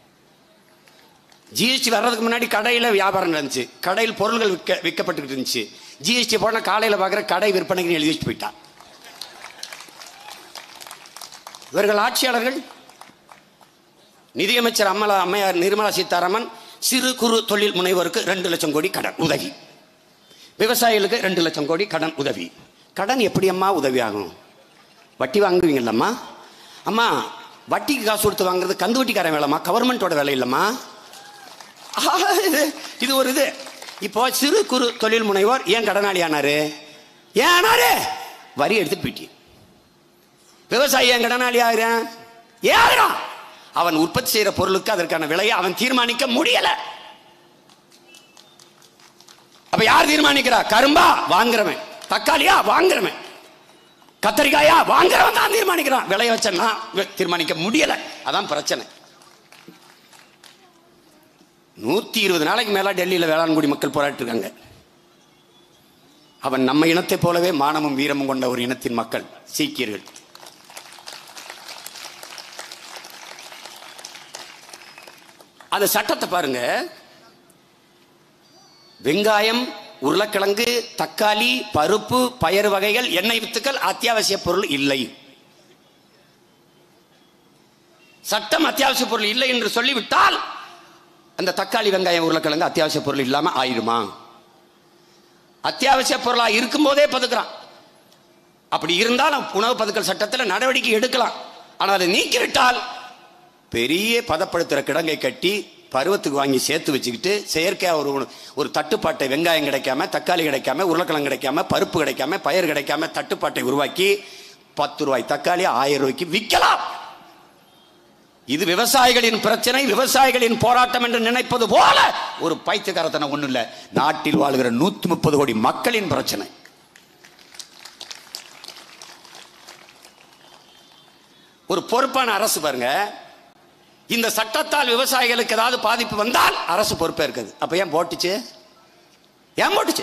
ஜிஎஸ்டி வர்றதுக்கு முன்னாடி கடையில் வியாபாரம் நடந்துச்சு கடையில் பொருள்கள் விற்க விற்கப்பட்டுக்கிட்டு இருந்துச்சு ஜிஎஸ்டி போனால் காலையில் பார்க்குற கடை விற்பனைக்கு எழுதி வச்சு போயிட்டான் இவர்கள் ஆட்சியாளர்கள் நிதியமைச்சர் அம்மலா அம்மையார் நிர்மலா சீதாராமன் சிறு குறு தொழில் முனைவோருக்கு ரெண்டு லட்சம் கோடி கடன் உதவி விவசாயிகளுக்கு ரெண்டு லட்சம் கோடி கடன் உதவி கடன் எப்படி அம்மா உதவி ஆகும் வட்டி வாங்குவீங்கல்லம்மா அம்மா வட்டிக்கு காசு கொடுத்து வாங்குறது கந்து வட்டிக்காரன் வேலைம்மா கவர்மெண்ட்டோட வேலை இல்லைம்மா ஆஹா, இது இது ஒரு இது இப்போ சிறு குறு தொழில் முனைவோர் ஏன் கடனாளி ஆனாரு ஏன் ஆனாரு வரி எடுத்துட்டு போயிட்டி விவசாயி ஏன் கடனாளி ஆகிறான் ஏன் ஆகிறான் அவன் உற்பத்தி செய்யற பொருளுக்கு அதற்கான விலையை அவன் தீர்மானிக்க முடியல அப்ப யார் தீர்மானிக்கிறா கரும்பா வாங்குறவன் தக்காளியா வாங்குறவன் கத்தரிக்காயா வாங்குறவன் தான் தீர்மானிக்கிறான் விளைய வச்ச நான் வி- தீர்மானிக்க முடியல அதான் பிரச்சனை நூத்தி இருபது நாளைக்கு மேல டெல்லியில வேளாண்குடி மக்கள் போராட்டு இருக்காங்க அவன் நம்ம இனத்தைப் போலவே மானமும் வீரமும் கொண்ட ஒரு இனத்தின் மக்கள் சீக்கியர்கள் அந்த சட்டத்தை பாருங்க வெங்காயம் உருளைக்கிழங்கு தக்காளி பருப்பு பயறு வகைகள் எண்ணெய் வித்துக்கள் அத்தியாவசிய பொருள் இல்லை சட்டம் அத்தியாவசிய பொருள் இல்லை என்று சொல்லிவிட்டால் அந்த தக்காளி வெங்காயம் உருளைக்கிழங்கு அத்தியாவசிய பொருள் இல்லாம ஆயிடுமா அத்தியாவசிய பொருளா இருக்கும்போதே பதுக்குறான் அப்படி இருந்தாலும் உணவு பதுக்கல் சட்டத்தில் நடவடிக்கை எடுக்கலாம் ஆனால் அதை நீக்கிவிட்டால் பெரிய பதப்படுத்துகிற கிடங்கை கட்டி பருவத்துக்கு வாங்கி சேர்த்து வச்சுக்கிட்டு செயற்கையாக ஒரு உணவு- ஒரு தட்டுப்பாட்டை வெங்காயம் கிடைக்காம தக்காளி கிடைக்காம உருளைக்கிழங்கு கிடைக்காம பருப்பு கிடைக்காம பயிர் கிடைக்காம தட்டுப்பாட்டை உருவாக்கி பத்து ரூபாய் தக்காளி ஆயிரம் ரூபாய்க்கு விற்கலாம் இது விவசாயிகளின் பிரச்சனை விவசாயிகளின் போராட்டம் என்று நினைப்பது போல ஒரு பைத்தியக்காரத்தனம் ஒண்ணும் இல்ல நாட்டில் வாழ்கிற நூத்தி முப்பது கோடி மக்களின் பிரச்சனை ஒரு பொறுப்பான அரசு பாருங்க இந்த சட்டத்தால் விவசாயிகளுக்கு ஏதாவது பாதிப்பு வந்தால் அரசு பொறுப்பே இருக்குது அப்ப ஏன் போட்டுச்சு ஏன் போட்டுச்சு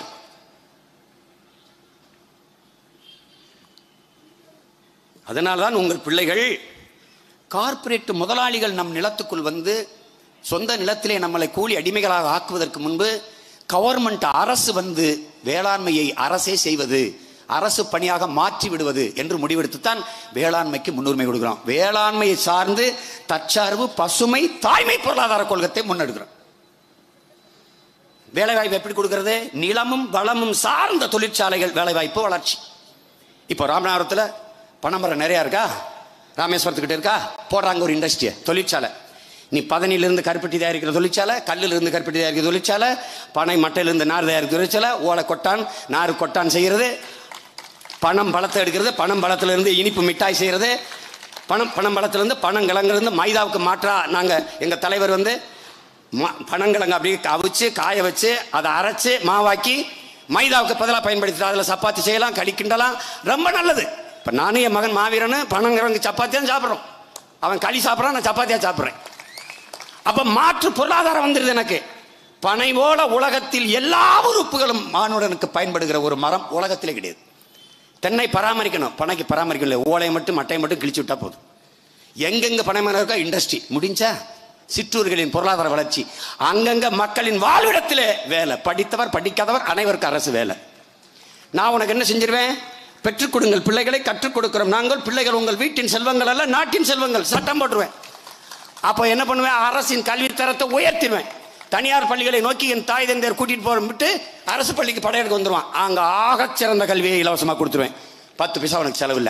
அதனால்தான் உங்கள் பிள்ளைகள் கார்ப்பரேட் முதலாளிகள் நம் நிலத்துக்குள் வந்து சொந்த நிலத்திலே நம்மளை கூலி அடிமைகளாக ஆக்குவதற்கு முன்பு கவர்மெண்ட் அரசு வந்து வேளாண்மையை அரசே செய்வது அரசு பணியாக மாற்றி விடுவது என்று முடிவெடுத்துத்தான் வேளாண்மைக்கு முன்னுரிமை கொடுக்கிறோம் வேளாண்மையை சார்ந்து தற்சார்பு பசுமை தாய்மை பொருளாதார கொள்கத்தை முன்னெடுக்கிறோம் வேலைவாய்ப்பு எப்படி கொடுக்கிறது நிலமும் வளமும் சார்ந்த தொழிற்சாலைகள் வேலைவாய்ப்பு வளர்ச்சி இப்போ ராமநாதபுரத்தில் பனைமரம் நிறையா இருக்கா ராமேஸ்வரத்துக்கிட்ட இருக்கா போடுறாங்க ஒரு இண்டஸ்ட்ரியை தொழிற்சாலை நீ பதனிலிருந்து கருப்பட்டி தயாரிக்கிற தொழிற்சாலை கல்லிலிருந்து கருப்பட்டி தயாரிக்கிற தொழிற்சாலை பனை மட்டையிலிருந்து நார் தயாரிக்கிற தொழிற்சாலை ஓலை கொட்டான் நார் கொட்டான் செய்கிறது பணம் பழத்தை எடுக்கிறது பணம் பழத்திலிருந்து இனிப்பு மிட்டாய் செய்கிறது பணம் பணம் பழத்திலிருந்து பனங்கிழங்கிலிருந்து மைதாவுக்கு மாற்றா நாங்கள் எங்கள் தலைவர் வந்து ம- பனங்கிழங்கு அப்படியே அவிச்சு காய வச்சு அதை அரைச்சு மாவாக்கி மைதாவுக்கு பதிலாக பயன்படுத்தி அதில் சப்பாத்தி செய்யலாம் களி கிண்டலாம் ரொம்ப நல்லது இப்போ நானும் என் மகன் மாவீரனு பனங்கிழங்கு சப்பாத்தி தான் சாப்பிட்றோம் அவன் களி சாப்பிட்றான் நான் சப்பாத்தியாக சாப்பிட்றேன் அப்ப மாற்று பொருளாதாரம் வந்துருது எனக்கு பனை போல உலகத்தில் எல்லா உறுப்புகளும் மானுடனுக்கு பயன்படுகிற ஒரு மரம் உலகத்திலே கிடையாது தென்னை பராமரிக்கணும் பனைக்கு பராமரிக்கணும் இல்லை ஓலையை மட்டும் மட்டையை மட்டும் கிழிச்சு விட்டா போதும் எங்கெங்க பனை மரம் இருக்கோ இண்டஸ்ட்ரி முடிஞ்சா சிற்றூர்களின் பொருளாதார வளர்ச்சி அங்கங்க மக்களின் வாழ்விடத்திலே வேலை படித்தவர் படிக்காதவர் அனைவருக்கும் அரசு வேலை நான் உனக்கு என்ன செஞ்சிருவேன் பெற்றுக் கொடுங்கள் பிள்ளைகளை கற்றுக் கொடுக்கிறோம் நாங்கள் பிள்ளைகள் உங்கள் வீட்டின் செல்வங்கள் அல்ல நாட்டின் செல்வங்கள் சட்டம் போட்டுருவேன் அப்போ என்ன பண்ணுவேன் அரசின் கல்வி தரத்தை உயர்த்திடுவேன் தனியார் பள்ளிகளை நோக்கி என் தாய் தந்தையர் கூட்டிட்டு போற விட்டு அரசு பள்ளிக்கு படையெடுக்க வந்துருவான் அங்க ஆகச் சிறந்த கல்வியை இலவசமாக கொடுத்துருவேன் பத்து பைசா உனக்கு செலவில்லை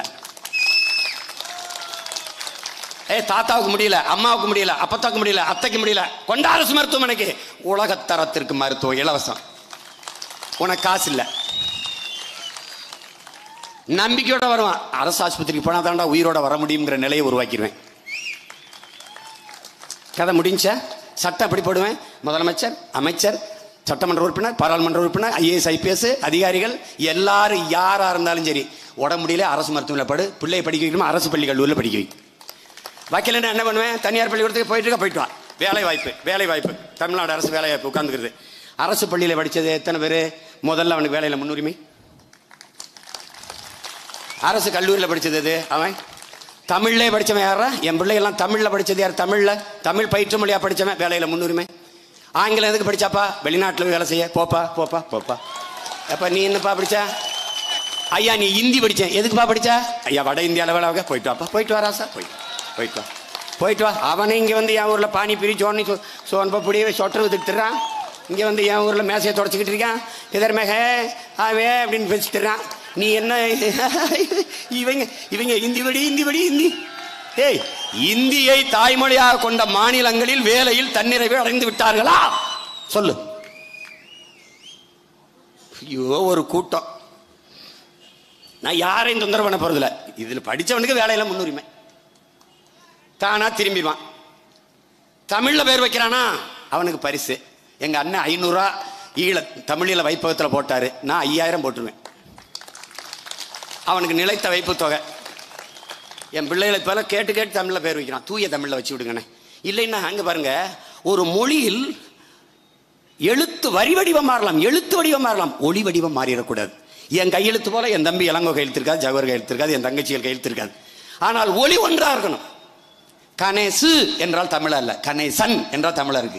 ஏ தாத்தாவுக்கு முடியல அம்மாவுக்கு முடியல அப்பத்தாவுக்கு முடியல அத்தைக்கு முடியல கொண்ட அரசு மருத்துவமனைக்கு உலகத்தரத்திற்கு மருத்துவம் இலவசம் உனக்கு காசு இல்லை நம்பிக்கையோட வருவான் அரசு ஆஸ்பத்திரிக்கு போனா தாண்டா உயிரோட வர முடியுங்கிற நிலையை உருவாக்கிடுவேன் கதை முடிஞ்சா சட்டம் எப்படி போடுவேன் முதலமைச்சர் அமைச்சர் சட்டமன்ற உறுப்பினர் பாராளுமன்ற உறுப்பினர் ஐஏஎஸ் ஐபிஎஸ் அதிகாரிகள் எல்லாரும் யாரா இருந்தாலும் சரி உடம்பு முடியல அரசு மருத்துவமனையில் படு பிள்ளையை படிக்க வைக்கணும் அரசு பள்ளி கல்லூரியில் படிக்க வை வைக்கலன்னா என்ன பண்ணுவேன் தனியார் பள்ளிக்கூடத்துக்கு போயிட்டு இருக்க போயிட்டு வா வேலை வாய்ப்பு வேலை வாய்ப்பு தமிழ்நாடு அரசு வேலை வாய்ப்பு உட்காந்துக்கிறது அரசு பள்ளியில் படித்தது எத்தனை பேர் முதல்ல அவனுக்கு வேலையில் முன்னுரிமை அரசு கல்லூரியில் படிச்சது எது அவன் தமிழ்லே படிச்சவன் யாரா என் பிள்ளைகள்லாம் தமிழில் படிச்சது யார் தமிழில் தமிழ் பயிற்று மொழியாக படிச்சவன் வேலையில் முன்னுரிமை ஆங்கிலம் எதுக்கு படிச்சாப்பா வெளிநாட்டில் போய் வேலை செய்ய போப்பா போப்பா போப்பா அப்போ நீ என்னப்பா படிச்ச ஐயா நீ ஹிந்தி படித்தேன் எதுக்குப்பா படிச்சா ஐயா வட இந்தியாவில் வேலை வாங்க போயிட்டு வாப்பா போயிட்டு வா ராசா போயிட்டு போயிட்டு வா போயிட்டு வா அவனே இங்கே வந்து என் ஊரில் பானிபூரி சோனி சோ சோன்பா புடியே சொட்டர் வித்துட்டுறான் இங்கே வந்து என் ஊரில் மேசையை தொடச்சிக்கிட்டு இருக்கான் இதர் மேக ஆவே அப்படின்னு பேசிட்டுறான் நீ என்ன இவங்க இவங்க ஹிந்தி படி ஹிந்தி படி ஹிந்தி ஏய் இந்தியை தாய்மொழியாக கொண்ட மாநிலங்களில் வேலையில் தன்னிறைவை அடைந்து விட்டார்களா சொல்லு ஐயோ ஒரு கூட்டம் நான் யாரையும் தொந்தரவு பண்ண போறதில்ல இதுல படிச்சவனுக்கு வேலையில முன்னுரிமை தானா திரும்பிடுவான் தமிழ்ல பேர் வைக்கிறானா அவனுக்கு பரிசு எங்க அண்ணன் ஐநூறுரூவா ஈழ தமிழில் வைப்பகத்தில் போட்டாரு நான் ஐயாயிரம் போட்டுருவேன் அவனுக்கு நிலைத்த வைப்பு தொகை என் பிள்ளைகளை போல கேட்டு கேட்டு தமிழில் பேர் வைக்கிறான் தூய தமிழில் வச்சு விடுங்கண்ணே இல்லைன்னா அங்கே பாருங்க ஒரு மொழியில் எழுத்து வரி வடிவம் மாறலாம் எழுத்து வடிவம் மாறலாம் ஒளி வடிவம் மாறிடக்கூடாது என் கையெழுத்து போல என் தம்பி இளங்கோ கையெழுத்து இருக்காது ஜவஹர் கையெழுத்து இருக்காது என் தங்கச்சிகள் கையெழுத்து இருக்காது ஆனால் ஒளி ஒன்றா இருக்கணும் கணேசு என்றால் தமிழ் அல்ல கணேசன் என்றால் தமிழா இருக்கு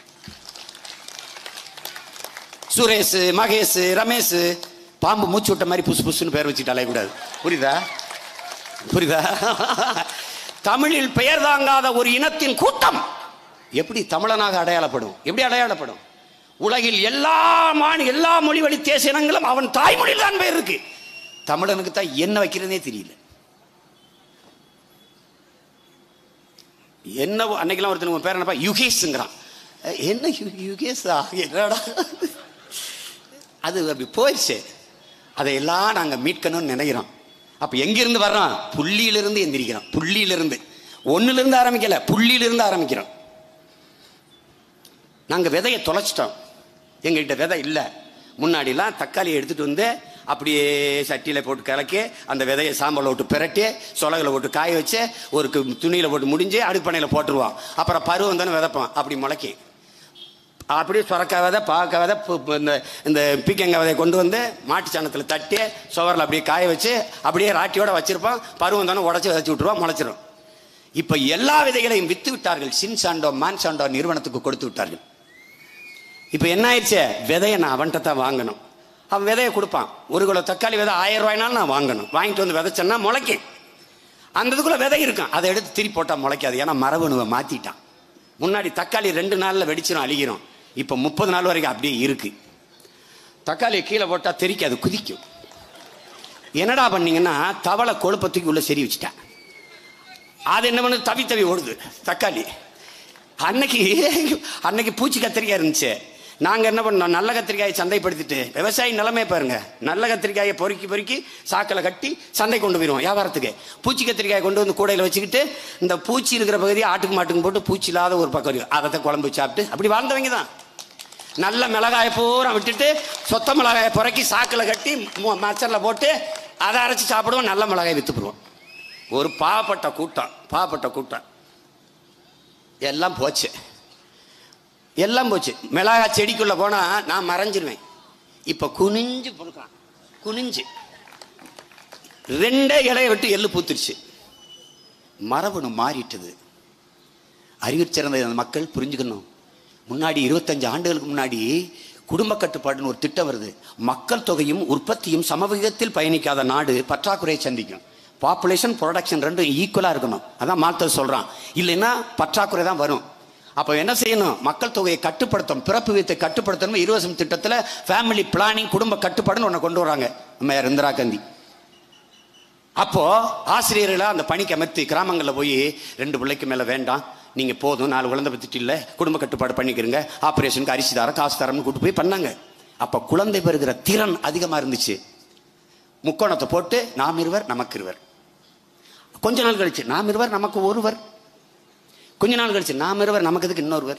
சுரேஷ் மகேஷ் ரமேஷ் பாம்பு மூச்சு விட்ட மாதிரி புசு புசுன்னு பேர் வச்சுட்டு அலையக்கூடாது புரியுதா புரியுதா தமிழில் பெயர் தாங்காத ஒரு இனத்தின் கூட்டம் எப்படி தமிழனாக அடையாளப்படும் எப்படி அடையாளப்படும் உலகில் எல்லா மாநில எல்லா மொழி வழி தேச இனங்களும் அவன் தாய்மொழியில் தான் பேர் இருக்கு தமிழனுக்கு தான் என்ன வைக்கிறதே தெரியல என்ன அன்னைக்கெல்லாம் ஒருத்தன் உன் பேர் என்னப்பா யுகேஷ்ங்கிறான் அஹ், என்ன யு- யுகேஷா என்னடா அது அப்படி போயிடுச்சு அதையெல்லாம் நாங்கள் மீட்கணும்னு நினைக்கிறோம் அப்போ எங்கிருந்து வர்றோம் புள்ளியிலிருந்து எந்திரிக்கிறோம் புள்ளியிலிருந்து ஒன்றுலேருந்து ஆரம்பிக்கல புள்ளியிலிருந்து ஆரம்பிக்கிறோம் நாங்கள் விதையை தொலைச்சிட்டோம் எங்ககிட்ட விதை இல்லை முன்னாடிலாம் தக்காளியை எடுத்துகிட்டு வந்து அப்படியே சட்டியில் போட்டு கலக்கி அந்த விதையை சாம்பலை போட்டு பிரட்டி சொலகில் போட்டு காய வச்சு ஒரு துணியில் போட்டு முடிஞ்சு அடுப்பணையில் போட்டுருவோம் அப்புறம் பருவம் தானே விதைப்போம் அப்படி முளைக்கி அப்படியே சுரக்காய் விதை பாக்க விதை பு- பு- இந்த இந்த பீக்கங்காய் விதையை கொண்டு வந்து மாட்டு சாணத்தில் தட்டி சுவரில் அப்படியே காய வச்சு அப்படியே ராட்டியோட வச்சிருப்போம் பருவம் தானே உடச்சி விதைச்சி விட்டுருவோம் முளைச்சிரும் இப்போ எல்லா விதைகளையும் வித்து விட்டார்கள் சின்சாண்டோ மான்சாண்டோ நிறுவனத்துக்கு கொடுத்து விட்டார்கள் இப்போ என்ன ஆயிடுச்சு விதையை நான் அவன்கிட்ட தான் வாங்கணும் அவன் விதையை கொடுப்பான் ஒரு கிலோ தக்காளி விதை ஆயிரம் ரூபாய்னாலும் நான் வாங்கணும் வாங்கிட்டு வந்து விதைச்சேன்னா முளைக்கும் அந்த இதுக்குள்ள விதை இருக்கும் அதை எடுத்து திருப்பி போட்டால் முளைக்காது ஏன்னா மரபணுவை மாற்றிட்டான் முன்னாடி தக்காளி ரெண்டு நாளில் வெடிச்சிரும் அழிகிறோம் இப்போ முப்பது நாள் வரைக்கும் அப்படியே இருக்கு தக்காளியை கீழே போட்டால் தெரிக்காது குதிக்கும் என்னடா பண்ணீங்கன்னா தவளை கொழுப்பத்துக்கு உள்ள சரி வச்சுட்டேன் அது என்ன பண்ணுது தவி தவி ஓடுது தக்காளி அன்னைக்கு அன்னைக்கு பூச்சி கத்திரிக்காய் இருந்துச்சு நாங்கள் என்ன பண்ணோம் நல்ல கத்திரிக்காயை சந்தைப்படுத்திட்டு விவசாயி நிலைமை பாருங்க நல்ல கத்திரிக்காயை பொறுக்கி பொறுக்கி சாக்கில் கட்டி சந்தை கொண்டு போயிடுவோம் வியாபாரத்துக்கு பூச்சி கத்திரிக்காயை கொண்டு வந்து கூடையில் வச்சுக்கிட்டு இந்த பூச்சி இருக்கிற பகுதியை ஆட்டுக்கு மாட்டுக்கு போட்டு பூச்சி இல்லாத ஒரு பக்கம் இருக்கு அதை தான் குழம்பு சாப்பிட்டு அப்படி வாழ்ந்தவங்க தான் நல்ல மிளகாயை பூரா விட்டுட்டு சொத்த மிளகாயை புறக்கி சாக்கில் கட்டி மச்சரில் போட்டு அதை அரைச்சி சாப்பிடுவோம் நல்ல மிளகாயை விற்றுப்புடுவோம் ஒரு பாவப்பட்ட கூட்டம் பாவப்பட்ட கூட்டம் எல்லாம் போச்சு எல்லாம் போச்சு மிளகா செடிக்குள்ள போனா நான் மறைஞ்சிருவேன் இப்ப குனிஞ்சு பொறுக்கலாம் குனிஞ்சு ரெண்டே இலைய விட்டு எள்ளு பூத்துருச்சு மரபணு மாறிட்டுது அறிவு சிறந்த இந்த மக்கள் புரிஞ்சுக்கணும் முன்னாடி இருபத்தஞ்சு ஆண்டுகளுக்கு முன்னாடி குடும்ப கட்டுப்பாடுன்னு ஒரு திட்டம் வருது மக்கள் தொகையும் உற்பத்தியும் சமவிகிதத்தில் பயணிக்காத நாடு பற்றாக்குறையை சந்திக்கும் பாப்புலேஷன் ப்ரொடக்ஷன் ரெண்டும் ஈக்குவலாக இருக்கணும் அதான் மார்த்தர் சொல்கிறான் இல்லைன்னா பற்றாக்குறை தான் வரும் அப்போ என்ன செய்யணும் மக்கள் தொகையை கட்டுப்படுத்தும் பிறப்பு வீதத்தை கட்டுப்படுத்தணும் இருவசம் திட்டத்தில் ஃபேமிலி பிளானிங் குடும்ப கட்டுப்பாடுன்னு ஒன்று கொண்டு வராங்க நம்ம இந்திரா காந்தி அப்போ ஆசிரியர்களை அந்த பணிக்கு அமர்த்தி கிராமங்களில் போய் ரெண்டு பிள்ளைக்கு மேலே வேண்டாம் நீங்கள் போதும் நாலு குழந்தை பத்திட்டு இல்லை குடும்ப கட்டுப்பாடு பண்ணிக்கிறங்க ஆப்ரேஷனுக்கு அரிசி தரம் காசு தரம்னு கூட்டு போய் பண்ணாங்க அப்போ குழந்தை பெறுகிற திறன் அதிகமாக இருந்துச்சு முக்கோணத்தை போட்டு நாம் இருவர் நமக்கு இருவர் கொஞ்ச நாள் கழிச்சு நாம் இருவர் நமக்கு ஒருவர் கொஞ்ச நாள் கழிச்சு நாம் இருவர் நமக்கு இதுக்கு இன்னொருவர்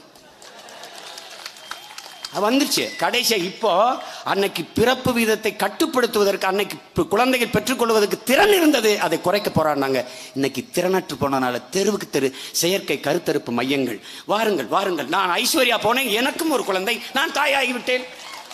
அது வந்துருச்சு கடைசியா இப்போ அன்னைக்கு பிறப்பு வீதத்தை கட்டுப்படுத்துவதற்கு அன்னைக்கு பு- குழந்தைகள் பெற்றுக்கொள்வதற்கு திறன் இருந்தது அதை குறைக்க போராடினாங்க இன்னைக்கு திறனற்று போனனால தெருவுக்கு தெரு செயற்கை கருத்தரிப்பு மையங்கள் வாருங்கள் வாருங்கள் நான் ஐஸ்வர்யா போனேன் எனக்கும் ஒரு குழந்தை நான் தாயாகிவிட்டேன்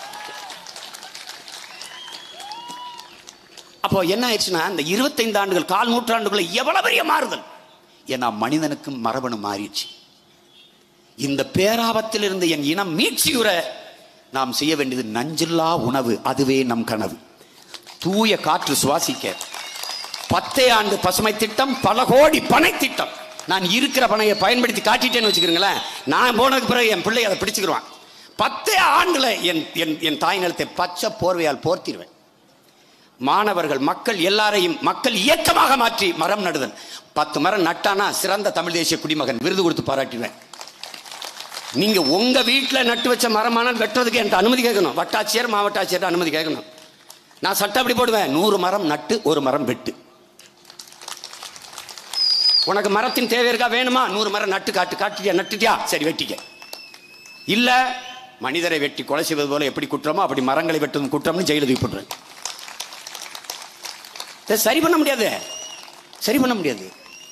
அப்போ என்ன ஆயிடுச்சுன்னா இந்த இருபத்தைந்து ஆண்டுகள் கால் நூற்றாண்டுகளை எவ்வளவு பெரிய மாறுதல் ஏன்னா மனிதனுக்கும் மரபணு மாறிடுச்சு இந்த பேராபத்தில் இருந்து என் இனம் மீட்சியுற நாம் செய்ய வேண்டியது நஞ்சில்லா உணவு அதுவே நம் கனவு தூய காற்று சுவாசிக்க பத்தே ஆண்டு பசுமை திட்டம் பல கோடி பனை திட்டம் நான் இருக்கிற பனையை பயன்படுத்தி காட்டிட்டேன்னு வச்சுக்கிறீங்களேன் நான் போனதுக்கு பிறகு என் பிள்ளை அதை பிடிச்சுக்கிடுவான் பத்தே ஆண்டுல என் என் என் தாய் நிலத்தை பச்சை போர்வையால் போர்த்திடுவேன் மாணவர்கள் மக்கள் எல்லாரையும் மக்கள் இயக்கமாக மாற்றி மரம் நடுதல் பத்து மரம் நட்டானா சிறந்த தமிழ் தேசிய குடிமகன் விருது கொடுத்து பாராட்டுவேன் நீங்க உங்க வீட்டுல நட்டு வச்ச மரமானால் வெட்டுறதுக்கு என்கிட்ட அனுமதி கேட்கணும் வட்டாட்சியர் மாவட்ட ஆட்சியர் அனுமதி கேட்கணும் நான் சட்டம் அப்படி போடுவேன் நூறு மரம் நட்டு ஒரு மரம் வெட்டு உனக்கு மரத்தின் தேவை இருக்கா வேணுமா நூறு மரம் நட்டு காட்டு காட்டிட்டியா நட்டுட்டியா சரி வெட்டிக்க இல்ல மனிதரை வெட்டி கொலை செய்வது போல எப்படி குற்றமோ அப்படி மரங்களை வெட்டுவதும் குற்றம்னு ஜெயில தூக்கி போட்டுருவேன் இதை சரி பண்ண முடியாது சரி பண்ண முடியாது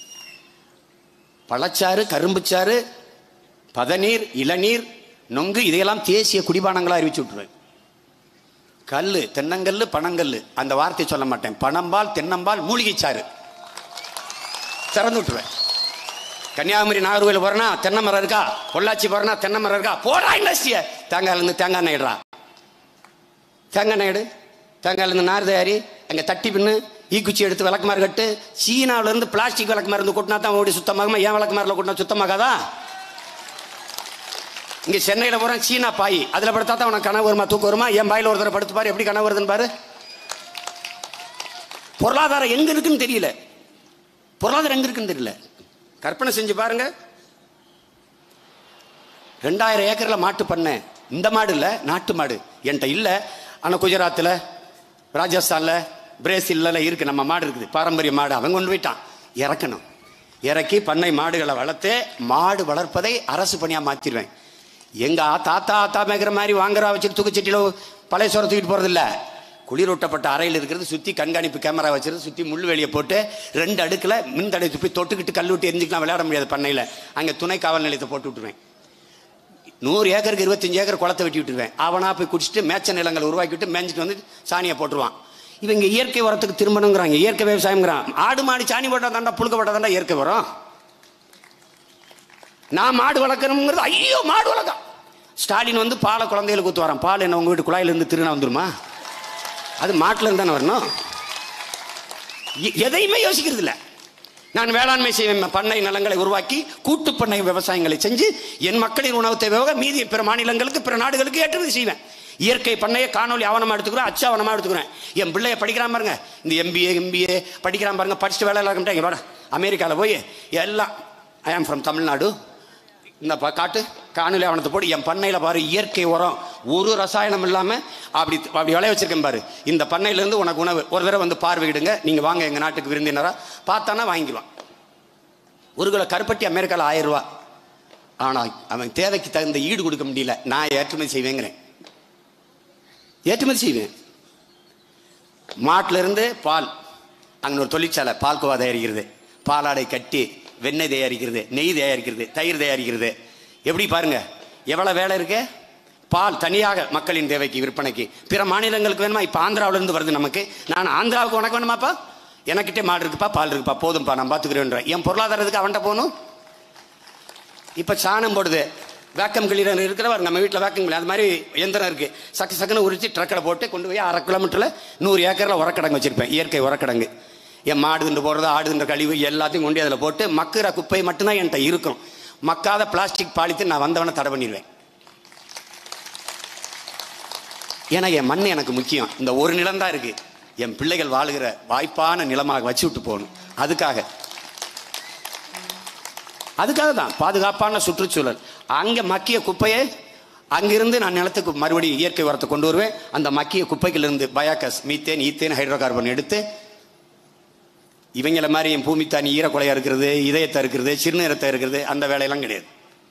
பழச்சாறு கரும்புச்சாறு பதநீர் இளநீர் நொங்கு இதையெல்லாம் தேசிய குடிபானங்களா அறிவிச்சு விட்டுருவேன் கல் தென்னங்கல்லு பனங்கல்லு அந்த வார்த்தை சொல்ல மாட்டேன் பனம்பால் தென்னம்பால் மூலிகைச்சாறு திறந்து விட்டுருவேன் கன்னியாகுமரி நாகர்கோவில் போறனா தென்னை மரம் இருக்கா பொள்ளாச்சி போறனா தென்னை மரம் இருக்கா போடா இண்டஸ்ட்ரிய தேங்காயிலேருந்து தேங்காய் எண்ணெய் இடுறா தேங்காய் எண்ணெய் எடு தேங்காயிலேருந்து நார் தயாரி அங்கே தட்டி பின்னு ஈக்குச்சி எடுத்து விளக்குமாறு கட்டு சீனாவிலேருந்து பிளாஸ்டிக் விளக்குமாறு இருந்து கொட்டினா தான் ஓடி சுத்தமாகுமா ஏன் விளக்குமாரில் கொட்டினா சுத்தமாகாதா இங்க சென்னையில போறேன் சீனா பாய் அதுல படுத்தா தான் உனக்கு கனவு வருமா தூக்கம் வருமா என் பாயில ஒரு தடவை படுத்து பாரு எப்படி கனவு வருதுன்னு பாரு பொருளாதாரம் எங்க இருக்குன்னு தெரியல பொருளாதாரம் எங்க இருக்குன்னு தெரியல கற்பனை செஞ்சு பாருங்க ரெண்டாயிரம் ஏக்கர்ல மாட்டு பண்ண இந்த மாடு இல்ல நாட்டு மாடு என்கிட்ட இல்ல ஆனா குஜராத்தில் ராஜஸ்தான்ல பிரேசில்ல இருக்கு நம்ம மாடு இருக்குது பாரம்பரிய மாடு அவன் கொண்டு போயிட்டான் இறக்கணும் இறக்கி பண்ணை மாடுகளை வளர்த்து மாடு வளர்ப்பதை அரசு பணியா மாத்திடுவேன் எங்க ஆ- தாத்தா ஆத்தா மேய்க்கிற மாதிரி வாங்குறா வச்சுட்டு தூக்குச்சட்டியில பழைய சோறை தூக்கிட்டு போறது இல்ல குளிரூட்டப்பட்ட அறையில் இருக்கிறது சுத்தி கண்காணிப்பு கேமரா வச்சிருந்து சுத்தி முள் வேலியை போட்டு ரெண்டு அடுக்குல மின் தடை துப்பி தொட்டுக்கிட்டு கல்லூட்டி எரிஞ்சுக்கலாம் விளையாட முடியாது பண்ணையில அங்க துணை காவல் நிலையத்தை போட்டு விட்டுருவேன் நூறு ஏக்கருக்கு இருபத்தஞ்சு ஏக்கர் குளத்தை வெட்டி விட்டுருவேன் அவனா போய் குடிச்சிட்டு மேய்ச்ச நிலங்களை உருவாக்கிட்டு மேய்ஞ்சிட்டு வந்து சாணியை போட்டுருவான் இவங்க இயற்கை உரத்துக்கு திரும்பணுங்கிறாங்க இயற்கை விவசாயம்ங்கிறான் ஆடு மாடு சாணி போட்டா தாண்டா புழுக்க போட்டா தாண்டா இயற்கை உரம் நான் மாடு வளர்க்கணுங்கிறது ஐயோ மாடு வளர்க்க ஸ்டாலின் வந்து பாலை குழந்தைகளுக்கு ஊத்து வரான் பால் என்ன உங்க வீட்டு குழாயில இருந்து திருநா வந்துருமா அது மாட்டுல இருந்து தானே வரணும் எ- எதையுமே யோசிக்கிறது இல்ல நான் வேளாண்மை செய்வேன் பண்ணை நிலங்களை உருவாக்கி கூட்டு பண்ணை விவசாயங்களை செஞ்சு என் மக்களின் உணவு தேவையாக மீதி பிற மாநிலங்களுக்கு பிற நாடுகளுக்கு ஏற்றுமதி செய்வேன் இயற்கை பண்ணையை காணொலி ஆவணமா எடுத்துக்கிறேன் அச்சு ஆவணமா எடுத்துக்கிறேன் என் பிள்ளைய படிக்கிறான் பாருங்க இந்த எம்பிஏ எம்பிஏ படிக்கிறான் பாருங்க படிச்சுட்டு வேலை இல்லாம இங்க வாடா அமெரிக்காவில் போய் எல்லாம் ஐ ஆம் ஃப்ரம் தமிழ்நாடு இந்த ப- காட்டு காணொலி ஆவணத்தை போட்டு என் பண்ணையில் பாரு இயற்கை உரம் ஒரு ரசாயனம் இல்லாமல் அப்படி அப்படி விளைய வச்சிருக்கேன் பாரு இந்த பண்ணையிலேருந்து உனக்கு உணவு ஒரு தடவை வந்து பார்வையிடுங்க நீங்கள் வாங்க எங்கள் நாட்டுக்கு விருந்தினரா பார்த்தானா வாங்கிக்குவான் ஒரு கிலோ கருப்பட்டி அமெரிக்காவில் ஆயிரம் ரூபா ஆனால் அவன் தேவைக்கு தகுந்த ஈடு கொடுக்க முடியல நான் ஏற்றுமதி செய்வேங்கிறேன் ஏற்றுமதி செய்வேன் மாட்டுல இருந்து பால் அங்கே ஒரு தொழிற்சாலை பால்கோவா தயாரிக்கிறது பாலாடை கட்டி வெண்ணெய் தயாரிக்கிறது நெய் தயாரிக்கிறது தயிர் தயாரிக்கிறது எப்படி பாருங்க எவ்வளவு வேலை இருக்கு பால் தனியாக மக்களின் தேவைக்கு விற்பனைக்கு பிற மாநிலங்களுக்கு வேணுமா இப்போ ஆந்திராவுல இருந்து வருது நமக்கு நான் ஆந்திராவுக்கு உனக்கு வேணுமாப்பா எனக்கிட்டே மாடு இருக்குப்பா பால் இருக்குப்பா போதும்ப்பா நான் பார்த்துக்கிறேன்ற என் பொருளாதாரத்துக்கு அவன்கிட்ட போகணும் இப்போ சாணம் போடுது வேக்கம் கிளீனர் இருக்கிறவர் நம்ம வீட்டில் வேக்கம் கிளீனர் அது மாதிரி எந்திரம் இருக்கு சக்கு சக்குன்னு உரிச்சு ட்ரக்கில் போட்டு கொண்டு போய் அரை கிலோமீட்டரில் நூறு ஏக்கரில் உரக்கடங்கு வச்சிருப்பேன் இயற்கை உரக்கடங்கு என் மாடு திண்டு போடுறது ஆடு தின்ற கழிவு எல்லாத்தையும் கொண்டு அதில் போட்டு மக்குற குப்பை மட்டும்தான் என்கிட்ட இருக்கும் மக்காத பிளாஸ்டிக் பாலித்து நான் வந்தவனை தடை பண்ணிடுவேன் ஏன்னா என் மண் எனக்கு முக்கியம் இந்த ஒரு நிலம் தான் இருக்கு என் பிள்ளைகள் வாழுகிற வாய்ப்பான நிலமாக வச்சு விட்டு போகணும் அதுக்காக அதுக்காக தான் பாதுகாப்பான சுற்றுச்சூழல் அங்கே மக்கிய குப்பையை அங்கிருந்து நான் நிலத்துக்கு மறுபடியும் இயற்கை உரத்தை கொண்டு வருவேன் அந்த மக்கிய குப்பைகளிலிருந்து biogas methane ethane hydrocarbon எடுத்து இவங்கள மாதிரி என் பூமி தானி ஈரக்குலையா இருக்கிறது இதயத்தை இருக்கிறது சிறுநீரத்தை இருக்கிறது அந்த வேலையெல்லாம் கிடையாது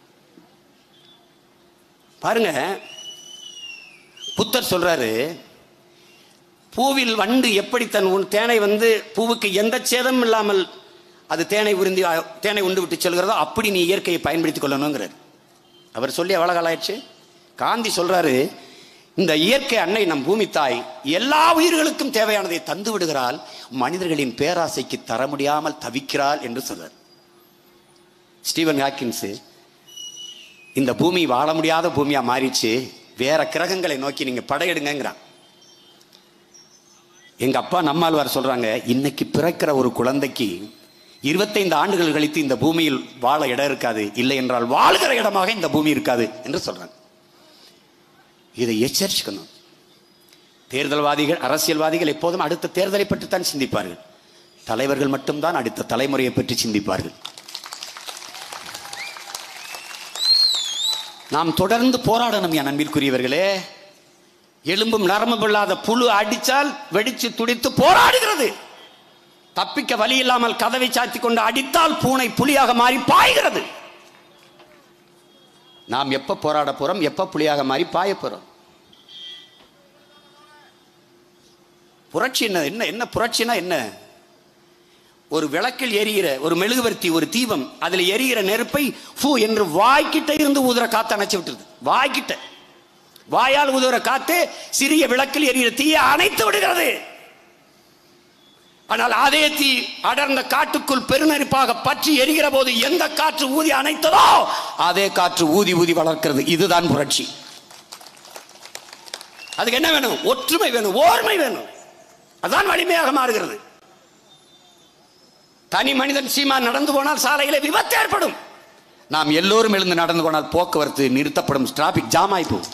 பாருங்க புத்தர் சொல்றாரு பூவில் வண்டு எப்படி தன் உன் தேனை வந்து பூவுக்கு எந்த சேதமும் இல்லாமல் அது தேனை உறிந்தி அ, தேனை உண்டு விட்டு செல்கிறதோ அப்படி நீ இயற்கையை பயன்படுத்திக் கொள்ளணுங்கிறார் அவர் சொல்லி எவ்வளவு காலம் ஆயிடுச்சு காந்தி சொல்றாரு இந்த இயற்கை அன்னை நம் பூமி தாய் எல்லா உயிர்களுக்கும் தேவையானதை தந்து விடுகிறாள் மனிதர்களின் பேராசைக்கு தர முடியாமல் தவிக்கிறாள் என்று சொல்றார் ஸ்டீவன் ஹாக்கின்ஸ் இந்த பூமி வாழ முடியாத பூமியா மாறிச்சு வேற கிரகங்களை நோக்கி நீங்க படையெடுங்கிறான் எங்க அப்பா நம்மாழ்வார் சொல்றாங்க இன்னைக்கு பிறக்கிற ஒரு குழந்தைக்கு இருபத்தைந்து ஆண்டுகள் கழித்து இந்த பூமியில் வாழ இடம் இருக்காது இல்லை என்றால் வாழ்கிற இடமாக இந்த பூமி இருக்காது என்று சொல்றாங்க இதை எச்சரிச்சுக்கணும் தேர்தல்வாதிகள் அரசியல்வாதிகள் எப்போதும் அடுத்த தேர்தலை பற்றி தான் சிந்திப்பார்கள் தலைவர்கள் மட்டும்தான் அடுத்த தலைமுறையை பற்றி சிந்திப்பார்கள் நாம் தொடர்ந்து போராடணும் என் அன்பிற்குரியவர்களே எலும்பும் நரம்பும் இல்லாத புழு அடித்தால் வெடிச்சு துடித்து போராடுகிறது தப்பிக்க வழி இல்லாமல் கதவை சாத்தி கொண்டு அடித்தால் பூனை புலியாக மாறி பாய்கிறது நாம் எப்ப போராட போறோம் எப்ப புலியாக மாறி பாய போறோம் புரட்சி என்ன என்ன என்ன புரட்சினா என்ன ஒரு விளக்கில் எரிகிற ஒரு மெழுகுவர்த்தி ஒரு தீபம் அதுல எரிகிற நெருப்பை ஃபூ என்று வாய்க்கிட்ட இருந்து ஊதுற காத்து அணைச்சு விட்டுருது வாய்க்கிட்ட வாயால் ஊதுற காத்து சிறிய விளக்கில் எரிகிற தீயை அணைத்து விடுகிறது ஆனால் அதே தீ அடர்ந்த காட்டுக்குள் பெருநெருப்பாக பற்றி எரிகிற போது எந்த காற்று ஊதி அணைத்ததோ அதே காற்று ஊதி ஊதி வளர்க்கிறது இதுதான் புரட்சி அதுக்கு என்ன வேணும் ஒற்றுமை வேணும் ஓர்மை வேணும் அதான் வலிமையாக மாறுகிறது தனி மனிதன் சீமா நடந்து போனால் சாலையில விபத்து ஏற்படும் நாம் எல்லோரும் எழுந்து நடந்து போனால் போக்குவரத்து நிறுத்தப்படும் டிராபிக் ஜாம் ஆகி போகும்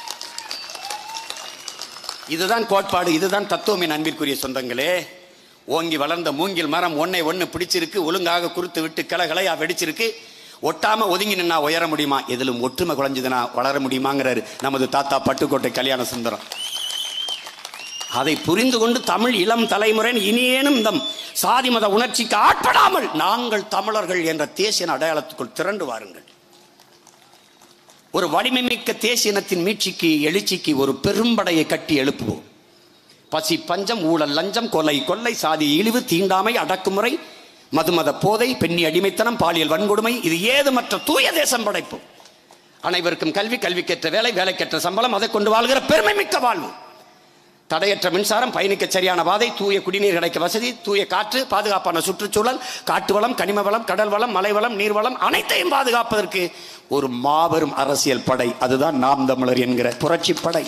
இதுதான் கோட்பாடு இதுதான் தத்துவம் என் அன்பிற்குரிய சொந்தங்களே ஓங்கி வளர்ந்த மூங்கில் மரம் ஒன்னை ஒன்று பிடிச்சிருக்கு ஒழுங்காக குறுத்து விட்டு கிளகலையா வெடிச்சிருக்கு ஒட்டாம ஒதுங்கி நின்னா உயர முடியுமா எதிலும் ஒற்றுமை குறைஞ்சதுன்னா வளர முடியுமாங்கிறாரு நமது தாத்தா பட்டுக்கோட்டை கல்யாண சுந்தரம் அதை புரிந்து கொண்டு தமிழ் இளம் தலைமுறை இனியேனும் இந்த சாதி மத உணர்ச்சிக்கு ஆட்படாமல் நாங்கள் தமிழர்கள் என்ற தேசிய அடையாளத்துக்குள் திரண்டு வாருங்கள் ஒரு வலிமை மிக்க தேசிய இனத்தின் மீட்சிக்கு எழுச்சிக்கு ஒரு பெரும்படையை கட்டி எழுப்புவோம் பசி பஞ்சம் ஊழல் லஞ்சம் கொலை கொள்ளை சாதி இழிவு தீண்டாமை அடக்குமுறை மதுமத போதை பெண்ணி அடிமைத்தனம் பாலியல் வன்கொடுமை இது ஏதுமற்ற தூய தேசம் படைப்போம் அனைவருக்கும் கல்வி கல்விக்கேற்ற வேலை வேலைக்கேற்ற சம்பளம் அதை கொண்டு வாழ்கிற பெருமை மிக்க வாழ்வு தடையற்ற மின்சாரம் பயணிக்க சரியான பாதை தூய குடிநீர் கிடைக்க வசதி தூய காற்று பாதுகாப்பான சுற்றுச்சூழல் காட்டு வளம் கனிம வளம் கடல் வளம் மலை வளம் நீர் வளம் அனைத்தையும் பாதுகாப்பதற்கு ஒரு மாபெரும் அரசியல் படை அதுதான் நாம் தமிழர் என்கிற புரட்சி படை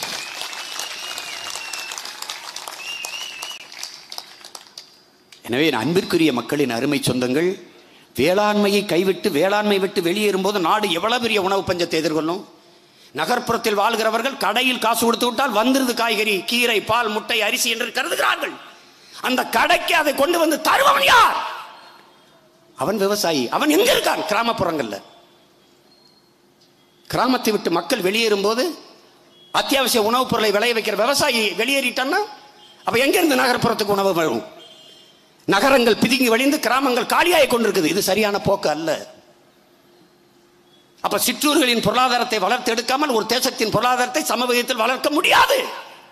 எனவே என் அன்பிற்குரிய மக்களின் அருமை சொந்தங்கள் வேளாண்மையை கைவிட்டு வேளாண்மை விட்டு வெளியேறும்போது நாடு எவ்வளவு பெரிய உணவு பஞ்சத்தை எதிர்கொள்ளும் நகர்ப்புறத்தில் வாழ்கிறவர்கள் கடையில் காசு கொடுத்து விட்டால் வந்துருது காய்கறி கீரை பால் முட்டை அரிசி என்று கருதுகிறார்கள் அந்த கடைக்கு அதை கொண்டு வந்து தருவவன் யார் அவன் விவசாயி அவன் எங்க இருக்கான் கிராமப்புறங்கள்ல கிராமத்தை விட்டு மக்கள் வெளியேறும் போது அத்தியாவசிய உணவுப் பொருளை விளைய வைக்கிற விவசாயி வெளியேறிட்டான்னா அப்ப எங்க இருந்து நகர்ப்புறத்துக்கு உணவு வரும் நகரங்கள் பிதுங்கி வழிந்து கிராமங்கள் காலியாகி கொண்டிருக்குது இது சரியான போக்கு அல்ல அப்ப சிற்றூர்களின் பொருளாதாரத்தை வளர்த்து எடுக்காமல் ஒரு தேசத்தின் பொருளாதாரத்தை சமவகத்தில் வளர்க்க முடியாது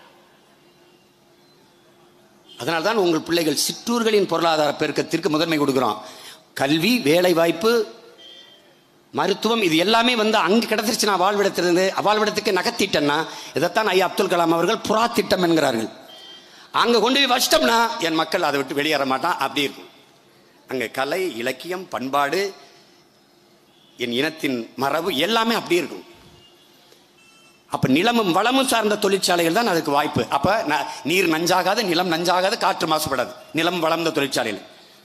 அதனால்தான் உங்கள் பிள்ளைகள் சிற்றூர்களின் பொருளாதார பெருக்கத்திற்கு முதன்மை கொடுக்கிறோம் கல்வி வேலை வாய்ப்பு மருத்துவம் இது எல்லாமே வந்து அங்கே கிடச்சிருச்சு நான் வாழ்விடத்திலிருந்து வாழ்விடத்துக்கு நகர்த்திட்டேன்னா இதைத்தான் ஐயா அப்துல் கலாம் அவர்கள் புறா திட்டம் என்கிறார்கள் அங்கே கொண்டு போய் வச்சிட்டோம்னா என் மக்கள் அதை விட்டு வெளியேற மாட்டான் அப்படி இருக்கும் அங்கே கலை இலக்கியம் பண்பாடு என் இனத்தின் மரபு எல்லாமே அப்படி இருக்கும் அப்ப நிலமும் வளமும் சார்ந்த தொழிற்சாலைகள் தான் அதுக்கு வாய்ப்பு அப்ப ந- நீர் நஞ்சாகாது நிலம் நஞ்சாகாது காற்று மாசுபடாது நிலம் வளர்ந்த தொழிற்சாலையில்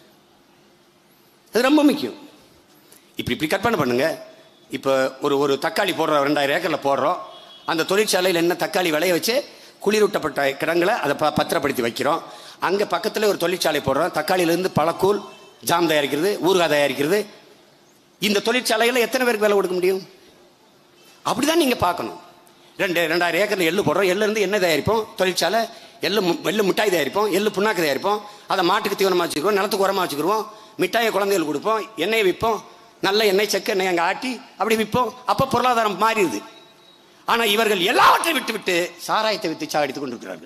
அது ரொம்ப முக்கியம் இப்படி இப்படி கற்பனை பண்ணுங்க இப்போ ஒரு ஒரு தக்காளி போடுறோம் ரெண்டாயிரம் ஏக்கரில் போடுறோம் அந்த தொழிற்சாலையில் என்ன தக்காளி விளைய வச்சு குளிரூட்டப்பட்ட கிடங்களை அதை ப பத்திரப்படுத்தி வைக்கிறோம் அங்கே பக்கத்தில் ஒரு தொழிற்சாலை போடுறோம் தக்காளியிலேருந்து பழக்கூழ் ஜாம் தயாரிக்கிறது ஊறுகாய் தயாரிக்கிறது இந்த தொழிற்சாலையில் எத்தனை பேருக்கு வேலை கொடுக்க முடியும் அப்படிதான் நீங்க பார்க்கணும் ரெண்டு ரெண்டாயிரம் ஏக்கர்ல எள்ளு போடுறோம் எள்ளு இருந்து என்ன தயாரிப்போம் தொழிற்சாலை எள்ளு மு- எள்ளு மிட்டாய் தயாரிப்போம் எள்ளு புண்ணாக்கு தயாரிப்போம் அதை மாட்டுக்கு தீவனமாக வச்சுக்கிருவோம் நிலத்துக்கு உரமா வச்சுக்கிருவோம் மிட்டாயை குழந்தைகளுக்கு கொடுப்போம் எண்ணெயை விற்போம் நல்ல எண்ணெய் செக்க எண்ணெய் அங்கே ஆட்டி அப்படி விற்போம் அப்போ பொருளாதாரம் மாறிடுது ஆனா இவர்கள் எல்லாவற்றையும் விட்டு விட்டு சாராயத்தை வித்து சாகடித்துக் கொண்டிருக்கிறார்கள்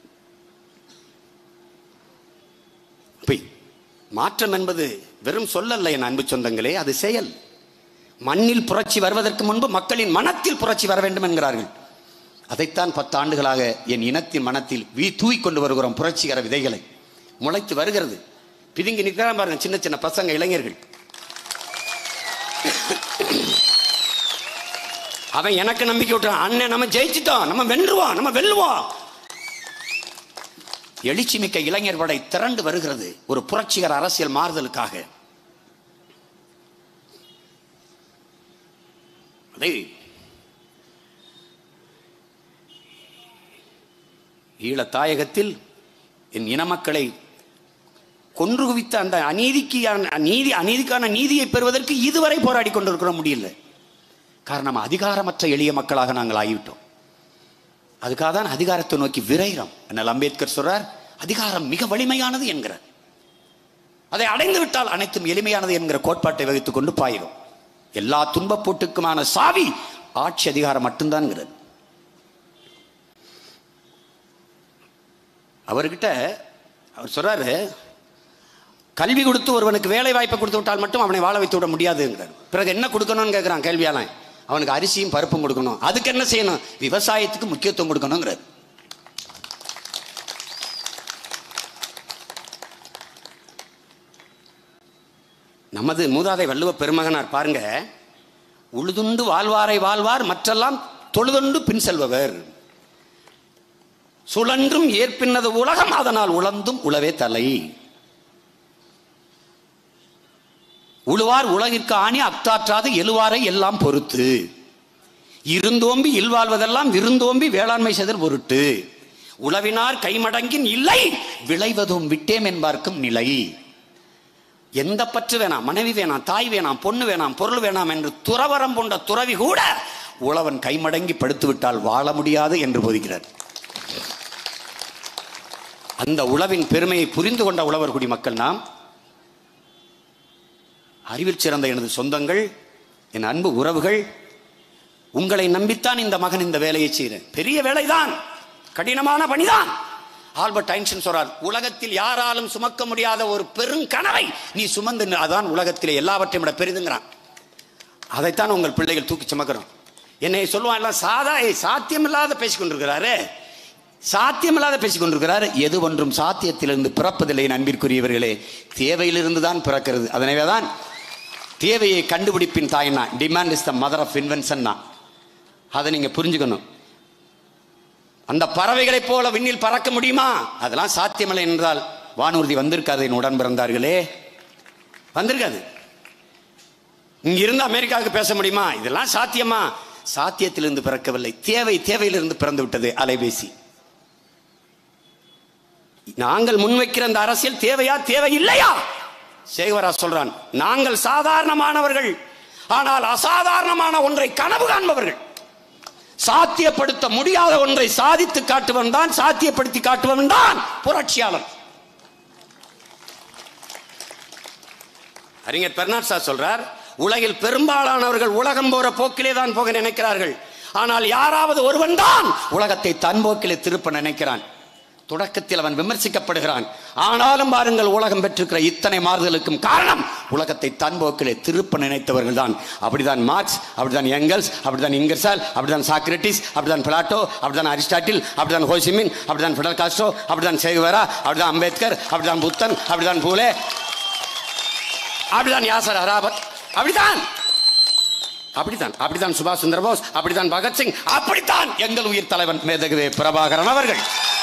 பொய். மாற்றம் என்பது வெறும் சொல்லல்ல என் அன்பு சொந்தங்களே அது செயல் மண்ணில் புரட்சி வருவதற்கு முன்பு மக்களின் மனத்தில் புரட்சி வர வேண்டும் என்கிறார்கள் அதைத்தான் பத்து ஆண்டுகளாக என் இனத்தின் மனத்தில் வீ தூய் கொண்டு வருகிறோம் புரட்சிகர விதைகளை முளைத்து வருகிறது பிதுங்கி நிற்கிறான் பாருங்க சின்ன சின்ன பசங்க இளைஞர்கள் அவன் எனக்கு நம்பிக்கை விட்டான் அண்ணன் நம்ம ஜெயிச்சிட்டோம் நம்ம வென்றுவோம் நம்ம வெல்லுவோம் எழுச்சி மிக்க இளைஞர் படை திரண்டு வருகிறது ஒரு புரட்சிகர அரசியல் மாறுதலுக்காக அதை ஈழத் தாயகத்தில் என் இன மக்களை கொன்று குவித்த அந்த அநீதிக்கு நீதி அநீதிக்கான நீதியை பெறுவதற்கு இதுவரை போராடி கொண்டிருக்கிற முடியல காரணம் அதிகாரமற்ற எளிய மக்களாக நாங்கள் ஆகிவிட்டோம் அதுக்காக தான் அதிகாரத்தை நோக்கி விரைகிறோம் என்ன அம்பேத்கர் சொல்றார் அதிகாரம் மிக வலிமையானது என்கிறார் அதை அடைந்து விட்டால் அனைத்தும் எளிமையானது என்கிற கோட்பாட்டை வகித்துக் கொண்டு பாயிரும் எல்லா துன்பப் போட்டுக்குமான சாவி ஆட்சி அதிகாரம் மட்டும்தான்ங்கிறது அவர்கிட்ட அவர் சொல்றாரு கல்வி கொடுத்து ஒருவனுக்கு வேலை வாய்ப்பை கொடுத்து விட்டால் மட்டும் அவனை வாழ வைத்து விட முடியாதுங்கிறார் பிறகு என்ன கொடுக்கணும்னு கேட்குறான் கேள்வியாளன் அவனுக்கு அரிசியும் பருப்பும் கொடுக்கணும் அதுக்கு என்ன செய்யணும் விவசாயத்துக்கு முக்கியத்துவம் கொடுக்கணுங்கிறார் நமது மூதாதை வள்ளுவ பெருமகனார் பாருங்க உழுதுண்டு வாழ்வாரை வாழ்வார் மற்றெல்லாம் தொழுதுண்டு பின் செல்பவர் சுழன்றும் ஏற்பின்னது உலகம் அதனால் உழந்தும் உழவே தலை உழுவார் உலகிற்கு ஆணி அக்தாற்றாது எழுவாரை எல்லாம் பொறுத்து இருந்தோம்பி இல்வாழ்வதெல்லாம் விருந்தோம்பி வேளாண்மை செதர் பொருட்டு உழவினார் கைமடங்கின் இல்லை விளைவதும் விட்டேம் என்பார்க்கும் நிலை எந்த பற்று வேணாம் மனைவி வேணாம் தாய் வேணாம் பொண்ணு வேணாம் பொருள் வேணாம் என்று துறவரம் கொண்ட துறவி கூட உழவன் கைமடங்கி படுத்து விட்டால் வாழ முடியாது என்று போதிக்கிறார் அந்த உழவின் பெருமையை புரிந்து கொண்ட உழவர் குடி மக்கள் நாம் அறிவில் சிறந்த எனது சொந்தங்கள் என் அன்பு உறவுகள் உங்களை நம்பித்தான் இந்த மகன் இந்த வேலையை செய்கிறேன் பெரிய வேலைதான் கடினமான பணிதான் ஆல்பர்ட் ஐன்ஸ்டைன் சொல்றார் உலகத்தில் யாராலும் சுமக்க முடியாத ஒரு பெருங்கனவை நீ சுமந்து நில். அதான் உலகத்திலே எல்லாவற்றையும் விட பெரிதுங்கிறான் அதைத்தான் உங்கள் பிள்ளைகள் தூக்கி சுமக்கிறோம் என்னை சொல்லுவான் எல்லாம் சாதா ஏய், சாத்தியமில்லாத பேசிக் கொண்டிருக்கிறாரு சாத்தியமில்லாத பேசிக் கொண்டிருக்கிறார் எது ஒன்றும் சாத்தியத்திலிருந்து பிறப்பதில்லை என் அன்பிற்குரியவர்களே தேவையிலிருந்து தான் பிறக்கிறது அதனவே தான் தேவையை கண்டுபிடிப்பின் தாய்னா demand is the mother of invention அதை நீங்க புரிஞ்சுக்கணும் அந்த பறவைகளைப் போல விண்ணில் பறக்க முடியுமா அதெல்லாம் சாத்தியமில்லை என்றால் வானூர்தி வந்திருக்காது என் உடன் பிறந்தார்களே வந்திருக்காது இங்க இருந்து அமெரிக்காவுக்கு பேச முடியுமா இதெல்லாம் சாத்தியமா சாத்தியத்திலிருந்து பிறக்கவில்லை தேவை தேவையிலிருந்து பிறந்து விட்டது அலைபேசி நாங்கள் முன்வைக்கிற அந்த அரசியல் தேவையா தேவை இல்லையா சேகவரா சொல்றான் நாங்கள் சாதாரணமானவர்கள் ஆனால் அசாதாரணமான ஒன்றை கனவு காண்பவர்கள் சாத்தியப்படுத்த முடியாத ஒன்றை சாதித்து காட்டுவன் தான் சாத்தியப்படுத்தி காட்டுவன் தான் புரட்சியாளன் அறிஞர் பெர்னாட் சார் சொல்றார் உலகில் பெரும்பாலானவர்கள் உலகம் போற போக்கிலே தான் போக நினைக்கிறார்கள் ஆனால் யாராவது ஒருவன் தான் உலகத்தை தன் போக்கிலே திருப்ப நினைக்கிறான் தொடக்கத்தில் அவன் விமர்சிக்கப்படுகிறான் ஆனாலும் பாருங்கள் உலகம் பெற்றிருக்கிற இத்தனை மாறுதலுக்கும் காரணம் உலகத்தை தன் போக்கிலே திருப்ப நினைத்தவர்கள் தான் அப்படிதான் மார்க்ஸ் அப்படிதான் எங்கல்ஸ் அப்படிதான் இங்கர்சால் அப்படிதான் சாக்ரட்டிஸ் அப்படிதான் பிளாட்டோ அப்படிதான் அரிஸ்டாட்டில் அப்படிதான் ஹோசிமின் அப்படிதான் ஃபிடல் காஸ்ட்ரோ அப்படிதான் சேகுவேரா அப்படிதான் அம்பேத்கர் அப்படிதான் புத்தன் அப்படிதான் பூலே அப்படிதான் யாசர் அராபத் அப்படித்தான் அப்படித்தான் அப்படித்தான் சுபாஷ் சந்திர போஸ் அப்படித்தான் பகத்சிங் அப்படித்தான் எங்கள் உயிர் தலைவன் மேதகுவே பிரபாகரன் அவர்கள்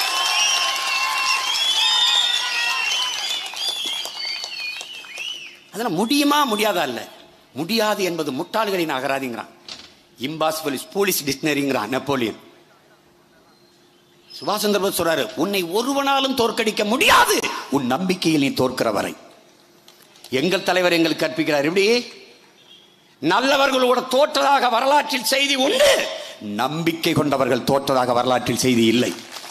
அதெல்லாம் முடியுமா முடியாதா இல்ல முடியாது என்பது முட்டாள்களின் அகராதிங்கிறான் இம்பாசிபிள் போலீஸ் டிக்ஷனரிங்கிறான் நெப்போலியன் சுபாஷ் சந்திர போஸ் சொல்றாரு உன்னை ஒருவனாலும் தோற்கடிக்க முடியாது உன் நம்பிக்கையில் நீ தோற்கிற வரை எங்கள் தலைவர் எங்களுக்கு கற்பிக்கிறார் எப்படி நல்லவர்களோட தோற்றதாக வரலாற்றில் செய்தி உண்டு நம்பிக்கை கொண்டவர்கள் தோற்றதாக வரலாற்றில் செய்தி இல்லை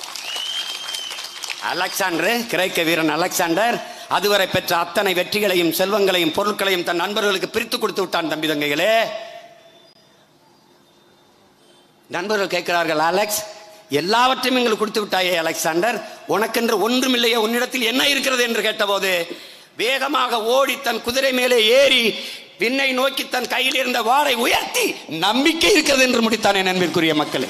அலெக்சாண்டர் கிரேக்க வீரன் அலெக்சாண்டர் அதுவரை பெற்ற அத்தனை வெற்றிகளையும் செல்வங்களையும் பொருட்களையும் தன் நண்பர்களுக்கு பிரித்து கொடுத்து விட்டான் தம்பி தங்கைகளே நண்பர்கள் கேட்கிறார்கள் அலெக்ஸ் எல்லாவற்றையும் எங்களுக்கு கொடுத்து விட்டாயே அலெக்சாண்டர் உனக்கென்று ஒன்றுமில்லையே உன்னிடத்தில் என்ன இருக்கிறது என்று கேட்டபோது வேகமாக ஓடி தன் குதிரை மேலே ஏறி விண்ணை நோக்கி தன் கையில் இருந்த வாளை உயர்த்தி நம்பிக்கை இருக்கிறது என்று முடித்தான் என் அன்பிற்குரிய மக்களே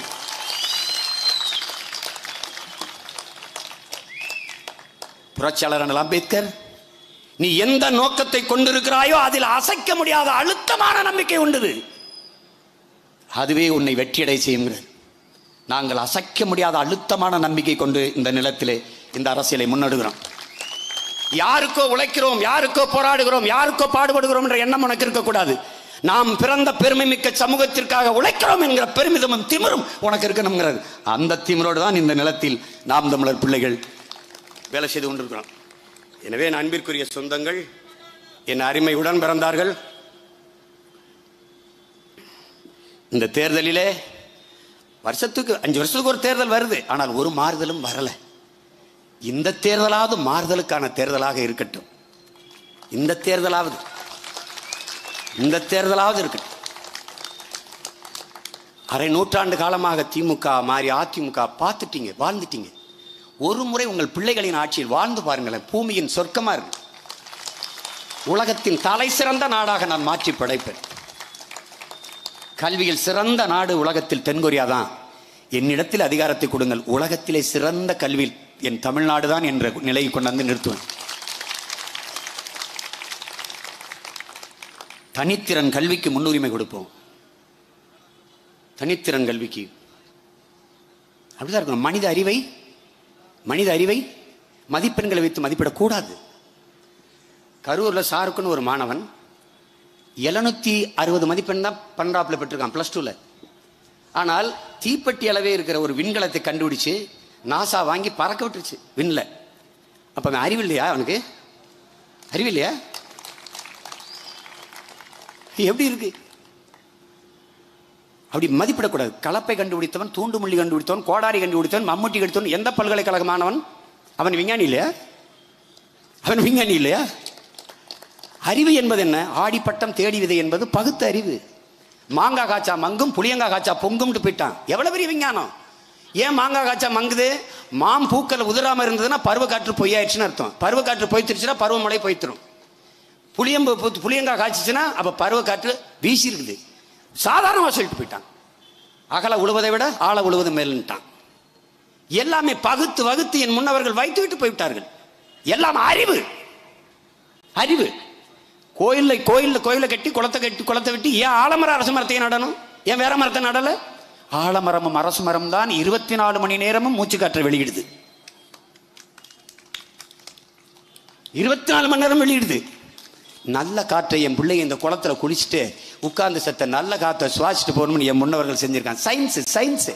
புரட்சியாளர் அண்ணல் அம்பேத்கர் நீ எந்த நோக்கத்தை கொண்டிருக்கிறாயோ அதில் அசைக்க முடியாத அழுத்தமான நம்பிக்கை உண்டு அதுவே உன்னை வெற்றியடை செய்யுங்கிறது நாங்கள் அசைக்க முடியாத அழுத்தமான நம்பிக்கை கொண்டு இந்த நிலத்திலே இந்த அரசியலை முன்னெடுக்கிறோம் யாருக்கோ உழைக்கிறோம் யாருக்கோ போராடுகிறோம் யாருக்கோ பாடுபடுகிறோம் என்ற எண்ணம் உனக்கு இருக்கக்கூடாது நாம் பிறந்த பெருமை மிக்க சமூகத்திற்காக உழைக்கிறோம் என்கிற பெருமிதமும் திமிரும் உனக்கு இருக்கணுங்கிறது அந்த திமிரோடு தான் இந்த நிலத்தில் நாம் தமிழர் பிள்ளைகள் வேலை செய்து கொண்டிருக்கிறோம் எனவே என் அன்பிற்குரிய சொந்தங்கள் என் அருமை உடன் பிறந்தார்கள் இந்த தேர்தலிலே வருஷத்துக்கு அஞ்சு வருஷத்துக்கு ஒரு தேர்தல் வருது ஆனால் ஒரு மாறுதலும் வரல இந்த தேர்தலாவது மாறுதலுக்கான தேர்தலாக இருக்கட்டும் இந்த தேர்தலாவது இந்த தேர்தலாவது இருக்கட்டும் அரை நூற்றாண்டு காலமாக திமுக மாறி அதிமுக பார்த்துட்டீங்க வாழ்ந்துட்டீங்க ஒரு முறை உங்கள் பிள்ளைகளின் ஆட்சியில் வாழ்ந்து பாருங்களேன் பூமியின் சொர்க்கமா இருக்கு உலகத்தின் தலை சிறந்த நாடாக நான் மாற்றி படைப்பேன் கல்வியில் சிறந்த நாடு உலகத்தில் தென்கொரியா தான் என்னிடத்தில் அதிகாரத்தை கொடுங்கள் உலகத்திலே சிறந்த கல்வியில் என் தமிழ்நாடு தான் என்ற நிலையை கொண்டாந்து நிறுத்துவேன் தனித்திறன் கல்விக்கு முன்னுரிமை கொடுப்போம் தனித்திறன் கல்விக்கு அப்படிதான் இருக்கணும் மனித அறிவை மனித அறிவை மதிப்பெண்களை வைத்து மதிப்பிடக்கூடாது கரூரில் சாருக்குன்னு ஒரு மாணவன் எழுநூத்தி அறுபது மதிப்பெண் தான் பன்னெண்டாப்புல பெற்றிருக்கான் பிளஸ் டூல ஆனால் தீப்பெட்டி அளவே இருக்கிற ஒரு விண்கலத்தை கண்டுபிடிச்சு நாசா வாங்கி பறக்க விட்டுருச்சு விண்ல அப்ப அவன் அறிவு இல்லையா அவனுக்கு அறிவு இல்லையா எப்படி இருக்கு அப்படி மதிப்பிடக்கூடாது கலப்பை கண்டுபிடித்தவன் தூண்டுமுள்ளி கண்டுபிடித்தவன் கோடாரி கண்டுபிடித்தவன் மம்முட்டி கண்டுபிடித்தவன் எந்த பல்கலைக்கழகமானவன் அவன் விஞ்ஞானி இல்லையா அவன் விஞ்ஞானி இல்லையா அறிவு என்பது என்ன ஆடிப்பட்டம் தேடி விதை என்பது பகுத்த அறிவு மாங்காய் காய்ச்சா மங்கும் புளியங்காய் காய்ச்சா பொங்கும்ட்டு போயிட்டான் எவ்வளவு பெரிய விஞ்ஞானம் ஏன் மாங்காய் காய்ச்சா மங்குது மாம் பூக்கள் உதிராம இருந்ததுன்னா பருவ காற்று பொய்யாயிடுச்சுன்னு அர்த்தம் பருவ காற்று பொய்த்துருச்சுன்னா பருவமழை பொய்த்துரும் புளியம்பு பூத்து- புளியங்காய் காய்ச்சிச்சுன்னா அப்ப பருவ காற்று வீசி இருக்குது சாதாரணமாக சொல்லிட்டு போயிட்டான் அகல உழுவதை விட ஆழ உழுவது மேல்ன்ட்டான் எல்லாமே பகுத்து வகுத்து என் முன்னவர்கள் வைத்துவிட்டு போய்விட்டார்கள் எல்லாம் அறிவு அறிவு கோயில்ல கோயில்ல கோயிலை கட்டி குளத்தை கட்டி குளத்தை வெட்டி ஏன் ஆலமர அரச மரத்தையும் நடணும் ஏன் வேற மரத்தை நடல ஆலமரமும் அரசு மரம் தான் இருபத்தி நாலு மணி நேரமும் மூச்சு காற்றை வெளியிடுது இருபத்தி நாலு மணி நேரம் வெளியிடுது நல்ல காற்றை என் பிள்ளைங்க இந்த குளத்துல குளிச்சுட்டு உட்கார்ந்து செத்த நல்ல காற்றை சுவாசிட்டு போகணும்னு என் முன்னவர்கள் செஞ்சிருக்காங்க சயின்ஸ் சயின்ஸ்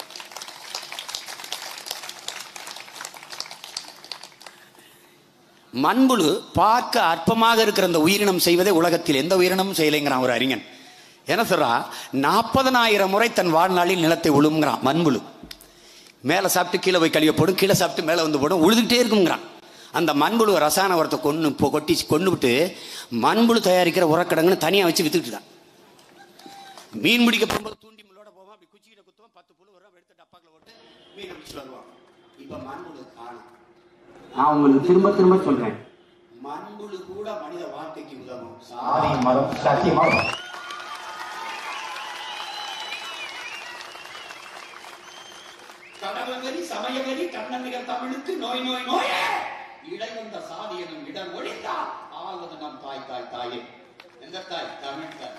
மண்புழு பார்க்க அற்பமாக இருக்கிற அந்த உயிரினம் செய்வதை உலகத்தில் எந்த உயிரினமும் செய்யலைங்கிறான் ஒரு அறிஞன் என்ன சொல்றான் நாற்பதனாயிரம் முறை தன் வாழ்நாளில் நிலத்தை உழுங்குறான் மண்புழு மேலே சாப்பிட்டு கீழே போய் கழிய போடும் கீழே சாப்பிட்டு மேலே வந்து போடும் உழுதுகிட்டே இருக்குங்கிறான் அந்த மண்புழு ரசாயன உரத்தை கொண்டு இப்போ கொட்டி கொண்டு விட்டு மண்புழு தயாரிக்கிற உரக்கடங்குன்னு தனியாக வச்சு வித்துக்கிட்டு இருக்கான் மீன் பிடிக்க போகும்போது தூண்டி முள்ளோட போவோம் அப்படி குச்சிக்கிட்ட குத்துவோம் பத்து புழு வரும் எடுத்து டப்பாக்கில் போட்டு மீன் பிடிச்சிட்டு வருவான் இப்போ மண்புழு காணும் நான் உங்களுக்கு திரும்ப திரும்ப சொல்றேன் மண்புழு கூட மனித வாழ்க்கைக்கு உதவும் ஆதி மதம் சத்தியமாக கடவுள்வெறி சமயவெறி கண்ணமிகர் தமிழுக்கு நோய் நோய் நோயே இடை வந்த சாதி எனும் இடர் ஒழித்தால் ஆள்வது நம் தாய் தாய் தாயே எந்த தாய் தமிழ் தாய்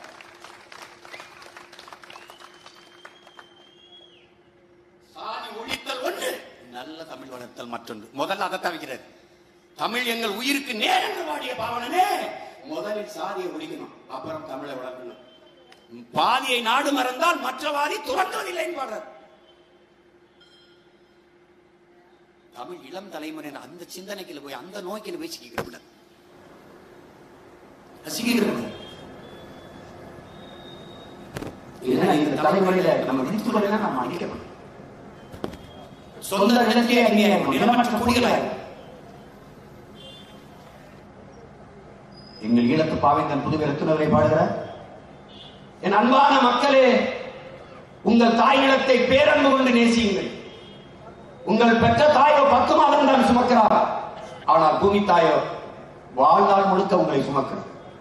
சாதி ஒழித்தல் ஒன்று நல்ல தமிழ் வளர்த்தல் மற்றொன்று முதல்ல அதை தவிக்கிறார் தமிழ் எங்கள் உயிருக்கு நேர் என்று வாடிய பாவனனே முதலில் சாதியை ஒழிக்கணும் அப்புறம் தமிழை வளர்க்கணும் பாதியை நாடு மறந்தால் மற்ற வாதி துறங்குவதில்லைன்னு பாடுறார் தமிழ் இளம் தலைமுறையினர் அந்த சிந்தனைக்குள்ள போய் அந்த நோக்கில போய் சிக்கிக்கிற கூடாது சிக்கிக்கிற கூடாது இல்லைன்னா இந்த தலைமுறையில நம்ம விழித்து கொள்ளலாம் நம்ம அடிக்கப்படும் சொந்த நிலத்திலே அந்நியாயம் நிலமற்ற குடிகளாய் எங்கள் ஈழத்து பாவேந்தன் புதுவை ரத்துணரை பாடுகிறார் என் அன்பான மக்களே உங்கள் தாய் நிலத்தை பேரன்பு கொண்டு நேசியுங்கள் உங்கள் பெற்ற தாயோ பத்து மாதம் தான் சுமக்கிறார் ஆனால் பூமி தாயோ வாழ்நாள் முழுக்க உங்களை சுமக்கிறது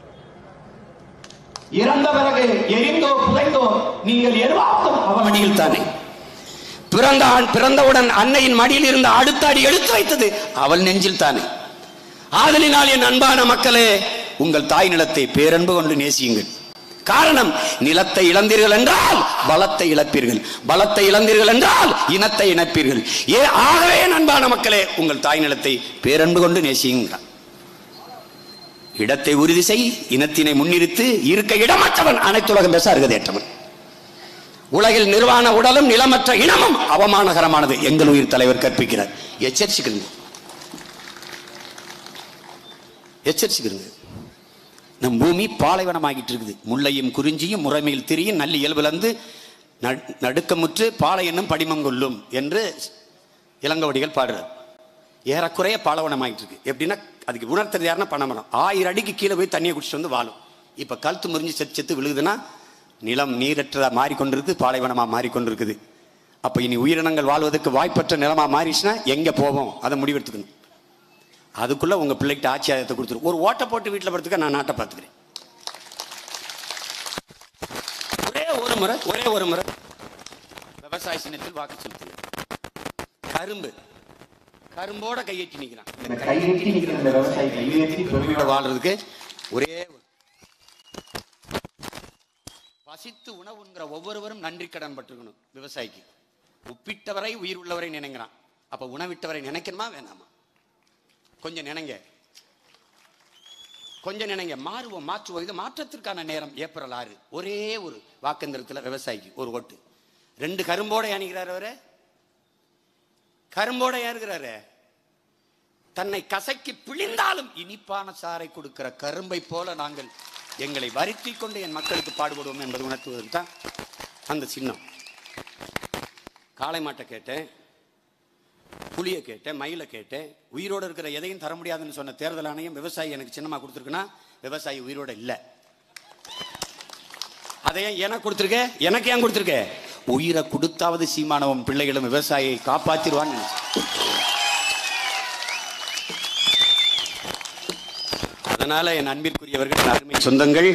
இறந்த பிறகு எரிந்தோ புதைந்தோ நீங்கள் எருவாவதும் அவ மடியில் தானே பிறந்த ஆண் பிறந்தவுடன் அன்னையின் மடியில் இருந்த அடுத்த அடி எடுத்து வைத்தது அவள் நெஞ்சில் தானே ஆதலினால் என் அன்பான மக்களே உங்கள் தாய் நிலத்தை பேரன்பு கொண்டு நேசியுங்கள் காரணம் நிலத்தை இழந்தீர்கள் என்றால் பலத்தை இழப்பீர்கள் பலத்தை இழந்தீர்கள் என்றால் இனத்தை இழப்பீர்கள் ஏ ஆகவே என் அன்பான மக்களே உங்கள் தாய் நிலத்தை பேரன்பு கொண்டு நேசியுங்கள் இடத்தை உறுதி செய் இனத்தினை முன்னிறுத்து இருக்க இடமற்றவன் அனைத்துலகம் பேச அருகதையற்றவன் உலகில் நிர்வாண உடலும் நிலமற்ற இனமும் அவமானகரமானது எங்கள் உயிர் தலைவர் கற்பிக்கிறார் எச்சரிச்சுக்கிறீங்க எச்சரிச்சுக்கிறீங்க நம் பூமி பாலைவனமாகிட்டு இருக்குது முல்லையும் குறிஞ்சியும் முறைமையில் திரியும் நல்ல இயல்பிலந்து நடு- நடுக்கமுற்று பாலை என்னும் படிமம் கொள்ளும் என்று இளங்கவடிகள் பாடுறார் ஏறக்குறைய பாலைவனமாகிட்டு இருக்கு எப்படின்னா அதுக்கு உணர்த்துறது யாருன்னா பனைமரம் ஆயிரம் அடிக்கு கீழே போய் தண்ணியை குடிச்சிட்டு வந்து வாழும் இப்போ கழுத்து முறிஞ்சு செத்து செத்து விழுகுதுன்னா நிலம் நீரற்றதா மாறிக்கொண்டிருக்கு பாலைவனமாக மாறிக்கொண்டிருக்குது அப்போ இனி உயிரினங்கள் வாழ்வதற்கு வாய்ப்பற்ற நிலமா மாறிடுச்சுன்னா எங்கே போவோம் அதை முடிவெடுத்துக்கணும் அதுக்குள்ள உங்க பிள்ளைகிட்ட ஆட்சியாதத்தை கொடுத்துரும் ஒரு ஓட்டை போட்டு வீட்டில் படுத்துக்க நான் நாட்டை பார்த்துக்கிறேன் ஒரே ஒரு முறை ஒரே ஒரு முறை விவசாய சின்னத்தில் வாக்கு செலுத்துகிறேன் கரும்பு கரும்போட கையெட்டி நிற்கிறான் இந்த கையெட்டி நிற்கிற இந்த விவசாயி கையெட்டி பெருமையோட வாழ்றதுக்கு ஒரே ஒரு- பசித்து உணவுங்கிற ஒவ்வொருவரும் நன்றி கடன் பட்டிருக்கணும் விவசாயிக்கு உப்பிட்டவரை உயிர் உள்ளவரை நினைக்கிறான் அப்ப உணவிட்டவரை நினைக்கணுமா வேணாமா கொஞ்சம் நினைங்க கொஞ்சம் நினைங்க மாறுவோம் மாற்றுவோம் இது மாற்றத்திற்கான நேரம் ஏப்ரல் ஆறு ஒரே ஒரு வாக்கந்திரத்தில் விவசாயிக்கு ஒரு ஓட்டு ரெண்டு கரும்போட அணிகிறார் அவரு கரும்போட ஏறுகிறாரு தன்னை கசக்கி பிழிந்தாலும் இனிப்பான சாறை கொடுக்கிற கரும்பை போல நாங்கள் எங்களை வருத்தி கொண்டு என் மக்களுக்கு பாடுபடுவோம் என்பதை உணர்த்துவதற்கு தான் அந்த சின்னம் காளை மாட்டை கேட்டேன் புலியை கேட்டேன் மயிலை கேட்டேன் உயிரோடு இருக்கிற எதையும் தர முடியாதுன்னு சொன்ன தேர்தல் ஆணையம் விவசாயி எனக்கு சின்னமா கொடுத்துருக்குன்னா விவசாயி உயிரோட இல்லை அதை ஏன் எனக்கு கொடுத்துருக்க எனக்கு ஏன் கொடுத்துருக்க உயிரை கொடுத்தாவது சீமானவன் பிள்ளைகளும் விவசாயியை காப்பாத்திடுவான்னு நினைச்சேன். அதனால என் அன்பிற்குரியவர்கள் என் அருமை சொந்தங்கள்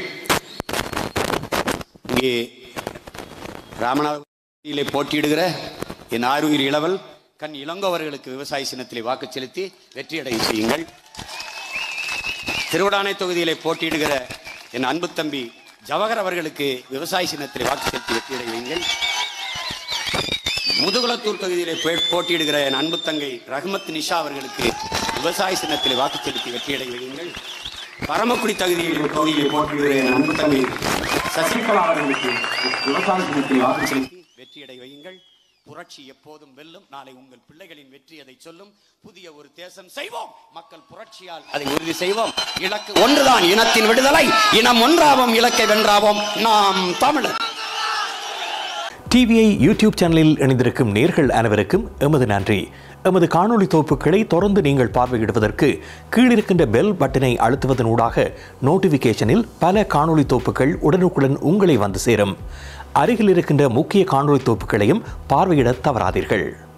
இங்கே ராமநாதபுரத்திலே போட்டியிடுகிற என் ஆறுயிர் இளவல் கண் இளங்கோ அவர்களுக்கு விவசாய சின்னத்திலே வாக்கு செலுத்தி வெற்றியடைய செய்யுங்கள் திருவடானை தொகுதியிலே போட்டியிடுகிற என் அன்பு தம்பி ஜவஹர் அவர்களுக்கு விவசாய சின்னத்திலே வாக்கு செலுத்தி வெற்றியடைய வையுங்கள் முதுகுளத்தூர் தொகுதியிலே பே- போட்டியிடுகிற என் அன்பு தங்கை ரஹ்மத் நிஷா அவர்களுக்கு விவசாய சின்னத்திலே வாக்கு செலுத்தி வெற்றியடைய வையுங்கள் பரமக்குடி தொகுதியில் தொகுதியிலே போட்டியிடுகிற என் அன்பு தங்கை சசிகலா அவர்களுக்கு விவசாய சின்னத்திலே வாக்கு செலுத்தி வெற்றியடை வையுங்கள் புரட்சி எப்போதும் வெல்லும் நாளை உங்கள் பிள்ளைகளின் வெற்றி அதை சொல்லும் புதிய ஒரு தேசம் செய்வோம் மக்கள் புரட்சியால் அதை உறுதி செய்வோம் இலக்கு ஒன்றுதான் இனத்தின் விடுதலை இனம் ஒன்றாவோம் இலக்கை வென்றாவோம் நாம் தமிழர் டிவிஐ யூடியூப் சேனலில் இணைந்திருக்கும் நேர்கள் அனைவருக்கும் எமது நன்றி எமது காணொளி தொகுப்புகளை தொடர்ந்து நீங்கள் பார்வையிடுவதற்கு கீழிருக்கின்ற பெல் பட்டனை அழுத்துவதனூடாக நோட்டிஃபிகேஷனில் பல காணொளி தொகுப்புகள் உடனுக்குடன் உங்களை வந்து சேரும் அருகில் இருக்கின்ற முக்கிய காணொளி தொகுப்புகளையும் பார்வையிட தவறாதீர்கள்